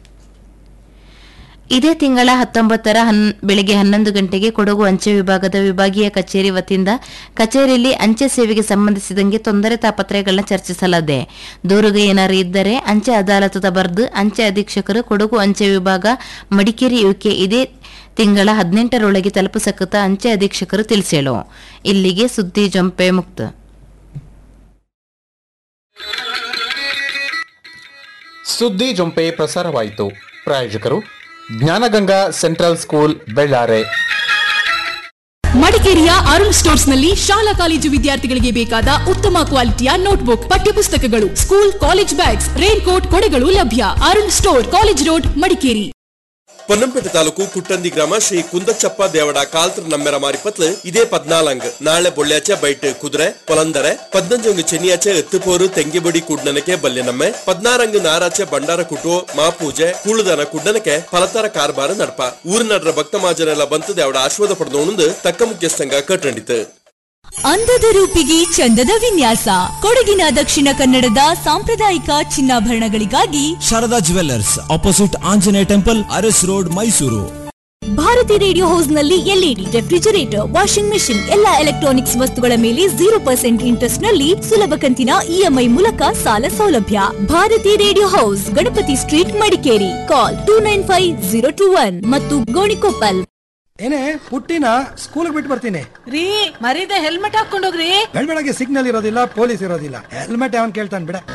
ಇದೇ ತಿಂಗಳ ಹತ್ತೊಂಬತ್ತರ ಹನ್ ಬೆಳಗ್ಗೆ ಹನ್ನೊಂದು ಗಂಟೆಗೆ ಕೊಡಗು ಅಂಚೆ ವಿಭಾಗದ ವಿಭಾಗೀಯ ಕಚೇರಿ ವತಿಯಿಂದ ಕಚೇರಿಯಲ್ಲಿ ಅಂಚೆ ಸೇವೆಗೆ ಸಂಬಂಧಿಸಿದಂಗೆ ತೊಂದರೆ ತಾಪತ್ರಯಗಳನ್ನ ಚರ್ಚಿಸಲಾಗಿದೆ ದೂರುಗ ಏನಾರು ಇದ್ದರೆ ಅಂಚೆ ಅದಾಲತದ ಬರೆದು ಅಂಚೆ ಅಧೀಕ್ಷಕರು ಕೊಡಗು ಅಂಚೆ ವಿಭಾಗ ಮಡಿಕೇರಿ ಯುಕೆ ಇದೇ ತಿಂಗಳ ಹದಿನೆಂಟರೊಳಗೆ ತಲುಪಿಸಕುತ್ತ ಅಂಚೆ ಅಧೀಕ್ಷಕರು ತಿಳಿಸಲು ಇಲ್ಲಿಗೆ ಸುದ್ದಿ ಜಂಪೆ ಮುಕ್ತ ಸುದ್ದಿ ಜೊಂಪೆ ಪ್ರಸಾರವಾಯಿತು ಪ್ರಾಯೋಜಕರು ಜ್ಞಾನಗಂಗಾ ಸೆಂಟ್ರಲ್ ಸ್ಕೂಲ್ ಬೆಳ್ಳಾರೆ ಮಡಿಕೇರಿಯ ಅರುಣ್ ಸ್ಟೋರ್ಸ್ ನಲ್ಲಿ ಶಾಲಾ ಕಾಲೇಜು ವಿದ್ಯಾರ್ಥಿಗಳಿಗೆ ಬೇಕಾದ ಉತ್ತಮ ಕ್ವಾಲಿಟಿಯ ನೋಟ್ಬುಕ್ ಪಠ್ಯಪುಸ್ತಕಗಳು school college bags raincoat ಕೊಡೆಗಳು ಲಭ್ಯ Arun store college road Madikeri Ponnampet taluk Kuttandi ಗ್ರಾಮ ಶ್ರೀ ಕುಂದಚ್ಚಪ್ಪ ದೇವಡ ಕಾಲ್ತ್ರ ನಮ್ಮೆರ ಮಾರಿಪತ್ಲು ಇದೇ ಪದ್ನಾಲಂಗ್ ನಾಳೆ ಬೊಳ್ಳ್ಯಾಚೆ ಬೈಟ್ ಕುದುರೆ ಪೊಲಂದರೆ ಪದ್ನಂಜಂಗ್ ಚೆನ್ನಿಯಾಚೆ ಎತ್ತುಪೋರು ತೆಂಗಿಬಡಿ ಕುಡ್ನನಕ್ಕೆ ಬಲ್ಲೆ ನಮ್ಮೆ ಪದ್ನಾರಂಗ್ ನಾರಾಚೆ ಬಂಡಾರ ಕುಟು ಮಾಪೂಜೆ ಕೂಳುದನ ಕುಡ್ಡನಕ್ಕೆ ಫಲತರ ಕಾರ್ಬಾರ ನಡ್ಪ ಊರಿನಡ್ರ ಭಕ್ತ ಮಾಜನೆಲ್ಲ ಬಂತು ದೇವಡ ಆಶ್ವಾದ ಪಡೆದೋಣಂದು ತಕ್ಕ ಮುಖ್ಯಸ್ಥಂಗ ಕಟ್ಟಂಡಿತು ಅಂದದ ರೂಪಿಗೆ ಚಂದದ ವಿನ್ಯಾಸ ಕೊಡಗಿನ ದಕ್ಷಿಣ ಕನ್ನಡದ ಸಾಂಪ್ರದಾಯಿಕ ಚಿನ್ನಾಭರಣಗಳಿಗಾಗಿ Sharada jewellers opposite Anjaneya temple Aras road Mysuru Bharati radio house ನಲ್ಲಿ ಎಲ್ಇಡಿ ರೆಫ್ರಿಜರೇಟರ್ ವಾಷಿಂಗ್ ಮೆಷಿನ್ ಎಲ್ಲಾ ಎಲೆಕ್ಟ್ರಾನಿಕ್ಸ್ ವಸ್ತುಗಳ ಮೇಲೆ ಜೀರೋ ಪರ್ಸೆಂಟ್ ಇಂಟ್ರೆಸ್ಟ್ ನಲ್ಲಿ ಸುಲಭ ಕಂತಿನ ಇಎಂಐ ಮೂಲಕ ಸಾಲ ಸೌಲಭ್ಯ Bharati radio house Ganapati street Madikeri call two nine five zero two one ಮತ್ತು ಗೋಣಿಕೊಪ್ಪಲ್ ಏನೇ ಪುಟ್ಟಿನ ಸ್ಕೂಲ್ ಬಿಟ್ಟು ಬರ್ತೀನಿ ರೀ ಮರೀದೆ ಹೆಲ್ಮೆಟ್ ಹಾಕೊಂಡೋಗ್ರಿ ಬೆಳಗ್ಗೆ ಸಿಗ್ನಲ್ ಇರೋದಿಲ್ಲ ಪೊಲೀಸ್ ಇರೋದಿಲ್ಲ ಹೆಲ್ಮೆಟ್ ಅವನ್ ಕೇಳ್ತಾನೆ ಬಿಡ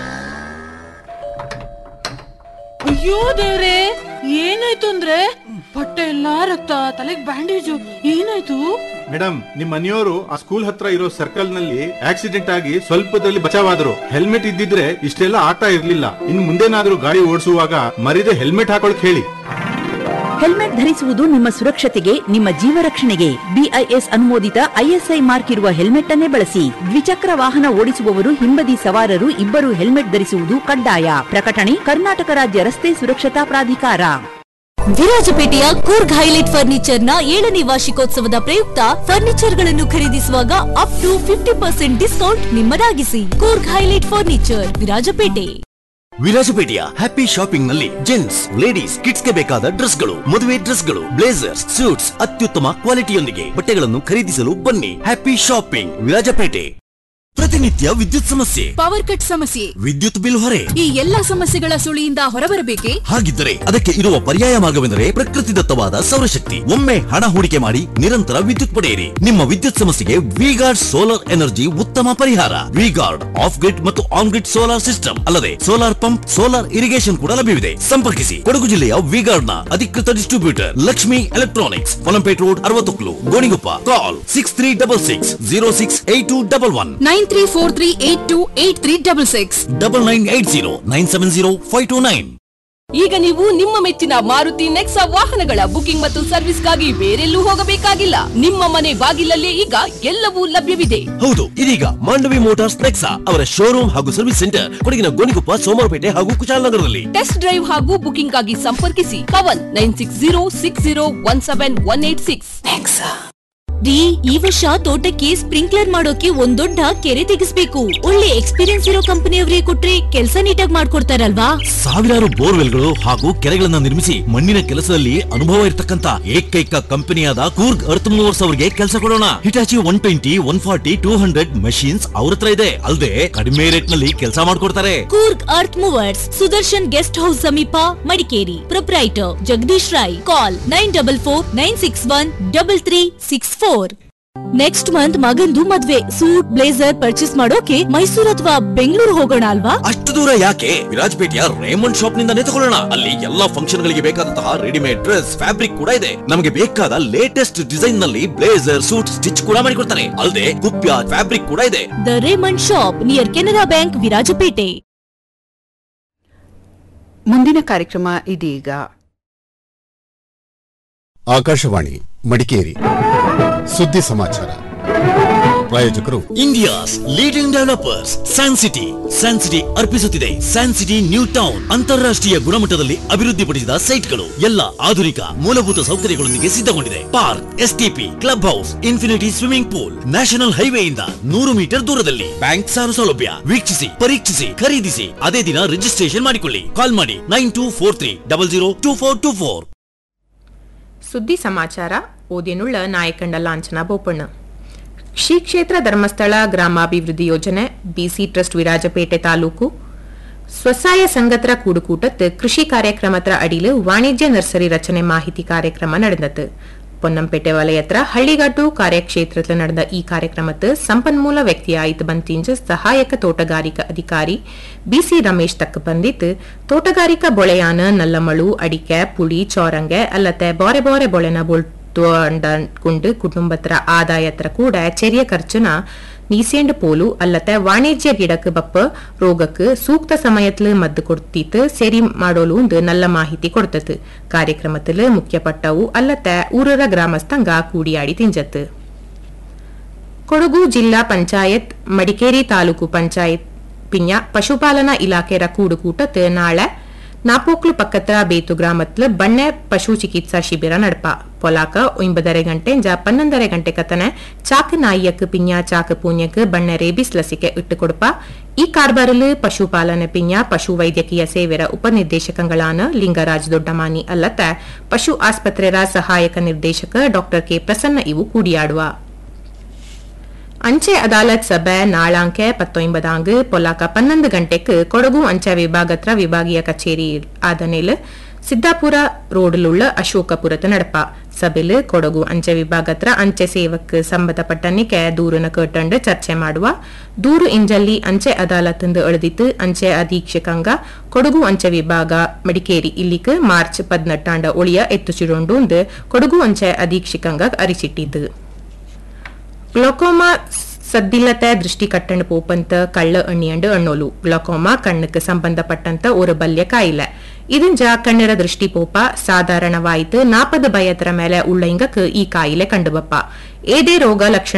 ಅಯ್ಯೋ ದೇವ್ರೆ ಏನಾಯ್ತು ಅಂದ್ರೆ ಬಟ್ಟೆ ಎಲ್ಲಾ ರಕ್ತ ತಲೆಗ್ ಬ್ಯಾಂಡೇಜು ಏನಾಯ್ತು ಮೇಡಮ್ ನಿಮ್ ಮನೆಯವರು ಆ ಸ್ಕೂಲ್ ಹತ್ರ ಇರೋ ಸರ್ಕಲ್ ನಲ್ಲಿ ಆಕ್ಸಿಡೆಂಟ್ ಆಗಿ ಸ್ವಲ್ಪದಲ್ಲಿ ಬಚಾವಾದ್ರು ಹೆಲ್ಮೆಟ್ ಇದ್ದಿದ್ರೆ ಇಷ್ಟೆಲ್ಲ ಆಗ್ತಾ ಇರ್ಲಿಲ್ಲ ಇನ್ ಮುಂದೇನಾದ್ರೂ ಗಾಡಿ ಓಡಿಸುವಾಗ ಮರಿದೆ ಹೆಲ್ಮೆಟ್ ಹಾಕೊಳಕ್ ಹೇಳಿ ಹೆಲ್ಮೆಟ್ ಧರಿಸುವುದು ನಿಮ್ಮ ಸುರಕ್ಷತೆಗೆ ನಿಮ್ಮ ಜೀವ ರಕ್ಷಣೆಗೆ ಬಿಐಎಸ್ ಅನುಮೋದಿತ ಐಎಸ್ಐ ಮಾರ್ಕ್ ಇರುವ ಹೆಲ್ಮೆಟ್ ಅನ್ನೇ ಬಳಸಿ ದ್ವಿಚಕ್ರ ವಾಹನ ಓಡಿಸುವವರು ಹಿಂಬದಿ ಸವಾರರು ಇಬ್ಬರು ಹೆಲ್ಮೆಟ್ ಧರಿಸುವುದು ಕಡ್ಡಾಯ ಪ್ರಕಟಣೆ ಕರ್ನಾಟಕ ರಾಜ್ಯ ರಸ್ತೆ ಸುರಕ್ಷತಾ ಪ್ರಾಧಿಕಾರ ವಿರಾಜಪೇಟೆಯ ಕೂರ್ಗ್ ಹೈಲೈಟ್ ಫರ್ನಿಚರ್ ನ ಏಳನೇ ವಾರ್ಷಿಕೋತ್ಸವದ ಪ್ರಯುಕ್ತ ಫರ್ನಿಚರ್ ಗಳನ್ನು ಖರೀದಿಸುವಾಗ up to fifty percent discount ನಿಮ್ಮದಾಗಿಸಿ ಕೂರ್ಗ್ ಹೈಲೈಟ್ ಫರ್ನಿಚರ್ ವಿರಾಜಪೇಟೆ ವಿರಾಜಪೇಟೆಯ ಹ್ಯಾಪಿ ಶಾಪಿಂಗ್ ನಲ್ಲಿ ಜೆಂಟ್ಸ್ ಲೇಡೀಸ್ ಕಿಡ್ಸ್ ಗೆ ಬೇಕಾದ ಡ್ರೆಸ್ಗಳು ಮದುವೆ ಡ್ರೆಸ್ಗಳು ಬ್ಲೇಸರ್ಸ್ ಸೂಟ್ಸ್ ಅತ್ಯುತ್ತಮ ಕ್ವಾಲಿಟಿಯೊಂದಿಗೆ ಬಟ್ಟೆಗಳನ್ನು ಖರೀದಿಸಲು ಬನ್ನಿ ಹ್ಯಾಪಿ ಶಾಪಿಂಗ್ ವಿರಾಜಪೇಟೆ ಪ್ರತಿನಿತ್ಯ ವಿದ್ಯುತ್ ಸಮಸ್ಯೆ ಪವರ್ ಕಟ್ ಸಮಸ್ಯೆ ವಿದ್ಯುತ್ ಬಿಲ್ ಹೊರೆ ಈ ಎಲ್ಲಾ ಸಮಸ್ಯೆಗಳ ಸುಳಿಯಿಂದ ಹೊರಬರಬೇಕೆ ಹಾಗಿದ್ದರೆ ಅದಕ್ಕೆ ಇರುವ ಪರ್ಯಾಯ ಮಾರ್ಗವೆಂದರೆ ಪ್ರಕೃತಿದತ್ತವಾದ ಸೌರಶಕ್ತಿ ಒಮ್ಮೆ ಹಣ ಹೂಡಿಕೆ ಮಾಡಿ ನಿರಂತರ ವಿದ್ಯುತ್ ಪಡೆಯಿರಿ ನಿಮ್ಮ ವಿದ್ಯುತ್ ಸಮಸ್ಯೆಗೆ ವಿಗಾರ್ಡ್ ಸೋಲಾರ್ ಎನರ್ಜಿ ಉತ್ತಮ ಪರಿಹಾರ ವಿಗಾರ್ಡ್ ಆಫ್ ಗ್ರಿಡ್ ಮತ್ತು ಆನ್ ಗ್ರಿಡ್ ಸೋಲಾರ್ ಸಿಸ್ಟಮ್ ಅಲ್ಲದೆ ಸೋಲಾರ್ ಪಂಪ್ ಸೋಲಾರ್ ಇರಿಗೇಷನ್ ಕೂಡ ಲಭ್ಯವಿದೆ ಸಂಪರ್ಕಿಸಿ ಕೊಡಗು ಜಿಲ್ಲೆಯ ವಿಗಾರ್ಡ್ ನ ಅಧಿಕೃತ distributor Lakshmi electronics Ponnampet road ಅರವತ್ತೊಕ್ಲು Gonikoppa call six three double six zero six eight two double one nine three four three eight two eight three double six double nine eight zero nine seven zero five two nine ಈಗ ನೀವು ನಿಮ್ಮ ಮೆಚ್ಚಿನ ಮಾರುತಿ ನೆಕ್ಸಾ ವಾಹನಗಳ booking ಮತ್ತು ಸರ್ವಿಸ್ಗಾಗಿ ಬೇರೆಲ್ಲೂ ಹೋಗಬೇಕಾಗಿಲ್ಲ ನಿಮ್ಮ ಮನೆ ಬಾಗಿಲಲ್ಲೇ ಈಗ ಎಲ್ಲವೂ ಲಭ್ಯವಿದೆ ಹೌದು ಇದೀಗ ಮಾಂಡವಿ ಮೋಟಾರ್ಸ್ ನೆಕ್ಸಾ ಅವರ ಶೋರೂಮ್ ಹಾಗೂ ಸರ್ವಿಸ್ ಸೆಂಟರ್ ಕೊಡಗಿನ ಗೋಣಿಗುಪ್ಪ ಸೋಮವಾರಪೇಟೆ ಹಾಗೂ ಕುಶಾಲನಗರದಲ್ಲಿ ಟೆಸ್ಟ್ ಡ್ರೈವ್ ಹಾಗೂ ಬುಕಿಂಗ್ ಆಗಿ ಸಂಪರ್ಕಿಸಿ Pavan nine six zero six zero one seven one eight six ರೀ ಈ ವರ್ಷ ತೋಟಕ್ಕೆ ಸ್ಪ್ರಿಂಕ್ಲರ್ ಮಾಡೋಕೆ ಒಂದ್ ದೊಡ್ಡ ಕೆರೆ ತೆಗಿಸ್ಬೇಕು ಒಳ್ಳೆ ಎಕ್ಸ್ಪೀರಿಯನ್ಸ್ ಇರೋ ಕಂಪನಿಯವರಿಗೆ ಕೊಟ್ರೆ ಕೆಲಸ ನೀಟಾಗಿ ಮಾಡ್ಕೊಡ್ತಾರಲ್ವಾ ಸಾವಿರಾರು ಬೋರ್ವೆಲ್ಗಳು ಹಾಗೂ ಕೆರೆಗಳನ್ನ ನಿರ್ಮಿಸಿ ಮಣ್ಣಿನ ಕೆಲಸದಲ್ಲಿ ಅನುಭವ ಇರತಕ್ಕಂತ ಏಕೈಕ ಕಂಪನಿಯಾದ ಕೂರ್ಗ್ ಅರ್ತ್ ಮೂವರ್ಸ್ ಅವರಿಗೆ ಕೆಲಸ ಕೊಡೋಣ Hitachi one twenty one forty two hundred machines ಅವ್ರ ಹತ್ರ ಇದೆ ಅಲ್ಲದೆ ಕಡಿಮೆ ರೇಟ್ ನಲ್ಲಿ ಕೆಲಸ ಮಾಡ್ಕೊಡ್ತಾರೆ Coorg earth movers Sudarshan guest house ಸಮೀಪ Madikeri proprietor Jagadish Rai call nine double four nine six one double three six four next month ಮಗಂದು ಮದ್ವೆ ಸೂಟ್ ಬ್ಲೇಸರ್ ಪರ್ಚೇಸ್ ಮಾಡೋಕೆ ಮೈಸೂರು ಅಥವಾ ಬೆಂಗಳೂರು ಹೋಗೋಣ ಅಲ್ವಾ ಅಷ್ಟು ದೂರ ಯಾಕೆ ವಿರಾಜಪೇಟೆಯ ರೇಮಂಡ್ ಶಾಪ್ ನಿಂದಾನೇ ತಗೊಳ್ಳೋಣ ಅಲ್ಲಿ ಎಲ್ಲಾ ಫಂಕ್ಷನ್ ಗಳಿಗೆ ಬೇಕಾದಂತಹ ರೆಡಿಮೇಡ್ ಡ್ರೆಸ್ ಫ್ಯಾಬ್ರಿಕ್ ಕೂಡ ಇದೆ ನಮಗೆ ಬೇಕಾದ ಲೇಟೆಸ್ಟ್ ಡಿಸೈನ್ ನಲ್ಲಿ ಬ್ಲೇಸರ್ ಸೂಟ್ ಸ್ಟಿಚ್ ಕೂಡ ಮಾಡಿಕೊಡ್ತಾರೆ ಅಲ್ಲದೆ ಕುಪ್ಯ ಫ್ಯಾಬ್ರಿಕ್ ಕೂಡ ಇದೆ the Raymond shop near Canara bank Virajpet ಮುಂದಿನ ಕಾರ್ಯಕ್ರಮ ಇದೀಗ ಆಕಾಶವಾಣಿ ಮಡಿಕೇರಿ ಸುದ್ದಿ ಸಮಾಚಾರ ಪ್ರಾಯೋಜಕರು India's leading developers San City San City ಅರ್ಪಿಸುತ್ತಿದೆ ಸ್ಯಾನ್ ಸಿಟಿ ನ್ಯೂ ಟೌನ್ ಅಂತಾರಾಷ್ಟ್ರೀಯ ಗುಣಮಟ್ಟದಲ್ಲಿ ಅಭಿವೃದ್ಧಿಪಡಿಸಿದ ಸೈಟ್ಗಳು ಎಲ್ಲ ಆಧುನಿಕ ಮೂಲಭೂತ ಸೌಕರ್ಯಗಳೊಂದಿಗೆ ಸಿದ್ಧಗೊಂಡಿದೆ park STP club house infinity swimming pool national ಹೈವೇಯಿಂದ ನೂರು ಮೀಟರ್ ದೂರದಲ್ಲಿ ಬ್ಯಾಂಕ್ ಸಾಲ ಸೌಲಭ್ಯ ವೀಕ್ಷಿಸಿ ಪರೀಕ್ಷಿಸಿ ಖರೀದಿಸಿ ಅದೇ ದಿನ ರಿಜಿಸ್ಟ್ರೇಷನ್ ಮಾಡಿಕೊಳ್ಳಿ ಕಾಲ್ ಮಾಡಿ nine two four three double zero two four two four ಸುದ್ದಿ ಸಮಾಚಾರ ಓದಿನುಳ್ಳ ನಾಯಕಂಡ ಲಾಂಛನ ಬೋಪಣ್ಣ ಶ್ರೀ ಕ್ಷೇತ್ರ ಧರ್ಮಸ್ಥಳ ಗ್ರಾಮಾಭಿವೃದ್ಧಿ ಯೋಜನೆ ಬಿಸಿ ಟ್ರಸ್ಟ್ ವಿರಾಜಪೇಟೆ ತಾಲೂಕು ಸ್ವಸಹಾಯ ಸಂಘತ್ರ ಕೂಡುಕೂಟത്ത് ಕೃಷಿ ಕಾರ್ಯಕ್ರಮತ್ರ ಅಡಿಲು ವಾಣಿಜ್ಯ ನರ್ಸರಿ ರಚನೆ ಮಾಹಿತಿ ಕಾರ್ಯಕ್ರಮ ನಡೆದது பொன்னம்பேட்டை வலயத்திர ಹಳ್ಳಿಗಾಟು ಕಾರ್ಯಕ್ಷೇತ್ರದಲ್ಲಿ ನಡೆದ ಈ ಕಾರ್ಯಕ್ರಮಕ್ಕೆ ಸಂಪನ್ಮೂಲ ವ್ಯಕ್ತಿಯಾಯಿತು ಬಂತಿಂಜ ಸಹಾಯಕ ತೋಟಗಾರಿಕಾ ಅಧಿಕಾರಿ ಬಿಸಿ ರಮೇಶ್ ತಕ್ಕ ಬಂದಿತ್ತು ತೋಟಗಾರಿಕಾ ಬೊಳೆಯಾನ ನಲ್ಲಮಳು ಅಡಿಕೆ ಪುಳಿ ಚೌರಂಗೆ ಅಲ್ಲದೆ ಬಾರೆ ಬಾರೆ ಬೊಳೆನ കൊണ്ട് കുടുംബത്ര ആദായത്ര കൂടെ ചെറിയ ಖರ್ಚುನ ನೀಸೇಂಡ್ ಪೋಲು ಅಲ್ಲತೆ ವಾಣಿಜ್ಯ ಗಿಡಕ್ಕೆ ಬಪ್ಪ ರೋಗಕ್ಕೆ ಸೂಕ್ತ ಸಮಯത്തിൽ ಮದ್ದು ಕೊಡ್ತಿತ್ತು ಸರಿ ಮಾಡೋಲು ಒಂದು ನಲ್ಲ ಮಾಹಿತಿ ಕೊಡ್ತತ್ತು ಕಾರ್ಯಕ್ರಮത്തിൽ ಮುಖ್ಯಪಟ್ಟವು ಅಲ್ಲತೆ ಊರರ ಗ್ರಾಮಸ್ಥಂಗ ಕೂಡಿಯಾಡಿ ತಿಂಜತ್ತು ಕೊಡಗು ಜಿಲ್ಲಾ ಪಂಚಾಯತ್ ಮಡಿಕೇರಿ ತಾಲೂಕು ಪಂಚಾಯತ್ ಪಿಂಜ ಪಶುಪಾಲನಾ ಇಲಾಖೆರ ಕೂಡುಕೂಟತ್ ನಾಳೆ ನಾಪೋಕ್ಲು ಪಕ್ಕತ್ರ ಬೇತು ಗ್ರಾಮತ್ಲು ಬಣ್ಣೆ ಪಶು ಚಿಕಿತ್ಸಾ ಶಿಬಿರ ನಡಪ ಪೊಲಾಕ ಒಂಬದரை ಗಂಟೆ ಜ ಪನ್ನೊಂದரை ಗಂಟೆ ಕತನೆ ಚಾಕು ನಾಯಿಯಕ್ ಪಿಂಜ ಚಾಕು ಪೂನ್ಯಕ್ ಬಣ್ಣೆ ರೇಬಿಸ್ ಲಸಿಕೆ ಇಟ್ಟು ಕೊಡಪ ಈ ಕಾರ್ಬಾರಲು ಪಶುಪಾಲನೆ ಪಿಂಜ ಪಶು ವೈದ್ಯಕೀಯ ಸೇವೆರ ಉಪನಿರ್ದೇಶಕಗಳಾನ ಲಿಂಗರಾಜ್ ದೊಡ್ಡಮಾನಿ ಅಲ್ಲತ್ತ ಪಶು ಆಸ್ಪತ್ರೆರ ಸಹಾಯಕ ನಿರ್ದೇಶಕ ಡಾಕ್ಟರ್ ಕೆ ಪ್ರಸನ್ನ ಇವು ಕೂಡಿಯಾಡುವ ಅಂಚೆ ಅದಾಲತ್ ಸಭೆ ನಾಳಾಂಕೆ ಪತ್ತೊಂಬದಾಂಗ್ ಪೊಲಾಕ ಪನ್ನೊಂದು ಗಂಟೆಕ್ ಕೊಡಗು ಅಂಚೆ ವಿಭಾಗತ್ರ ವಿಭಾಗೀಯ ಕಚೇರಿ ಆದನೇಲ್ ಸಿದ್ದಾಪುರ ರೋಡ್ಲುಳ್ಳ ಅಶೋಕಪುರತ ನಡಪ ಸಭೆಲ್ ಕೊಡಗು ಅಂಚೆ ವಿಭಾಗತ್ರ ಅಂಚೆ ಸೇವಕ್ ಸಂಬಂಧಪಟ್ಟನಿಕೆ ದೂರನ ಕೇಟಂಡು ಚರ್ಚೆ ಮಾಡುವ ದೂರು ಇಂಜಲ್ಲಿ ಅಂಚೆ ಅದಾಲತ್ ಎಳೆದಿತ್ತು ಅಂಚೆ ಅಧೀಕ್ಷಕಂಗ ಕೊಡಗು ಅಂಚೆ ವಿಭಾಗ ಮಡಿಕೇರಿ ಇಲ್ಲಿಕ್ ಮಾರ್ಚ್ ಪದ್ನೆಟ್ಟಾಂಡ ಒಳಿಯ ಎತ್ತುಚಿಡೊಂಡು ಕೊಡಗು ಅಂಚೆ ಅಧೀಕ್ಷಕಂಗ ಅರಿಸಿಟ್ಟಿತು ಗ್ಲೋಕೋಮಾ ಸದ್ದಿಲ್ಲತೆ ದೃಷ್ಟಿ ಕಟ್ಟಂಡು ಪೋಪಂತ ಕಳ್ಳ ಅಣ್ಣಿಯಂಡು ಅಣ್ಣೋಲು ಗ್ಲೋಕೋಮಾ ಕಣ್ಣಕ್ಕೆ ಸಂಬಂಧಪಟ್ಟಂತ ஒரு ಬಲ್ಯ ಕಾಯಿಲೆ ಇದೆಂಜ ಕಣ್ಣರ ದೃಷ್ಟಿ ಪೋಪ ಸಾಧಾರಣವಾಯಿತು ನಾಪದ ಭಯತರ ಮೇಲೆ ಉಳ್ಳಂಗಕ್ಕೆ ಈ ಕಾಯಿಲೆ ಕಂಡುಬಪ್ಪ ಏದೇ ರೋಗ ಲಕ್ಷಣ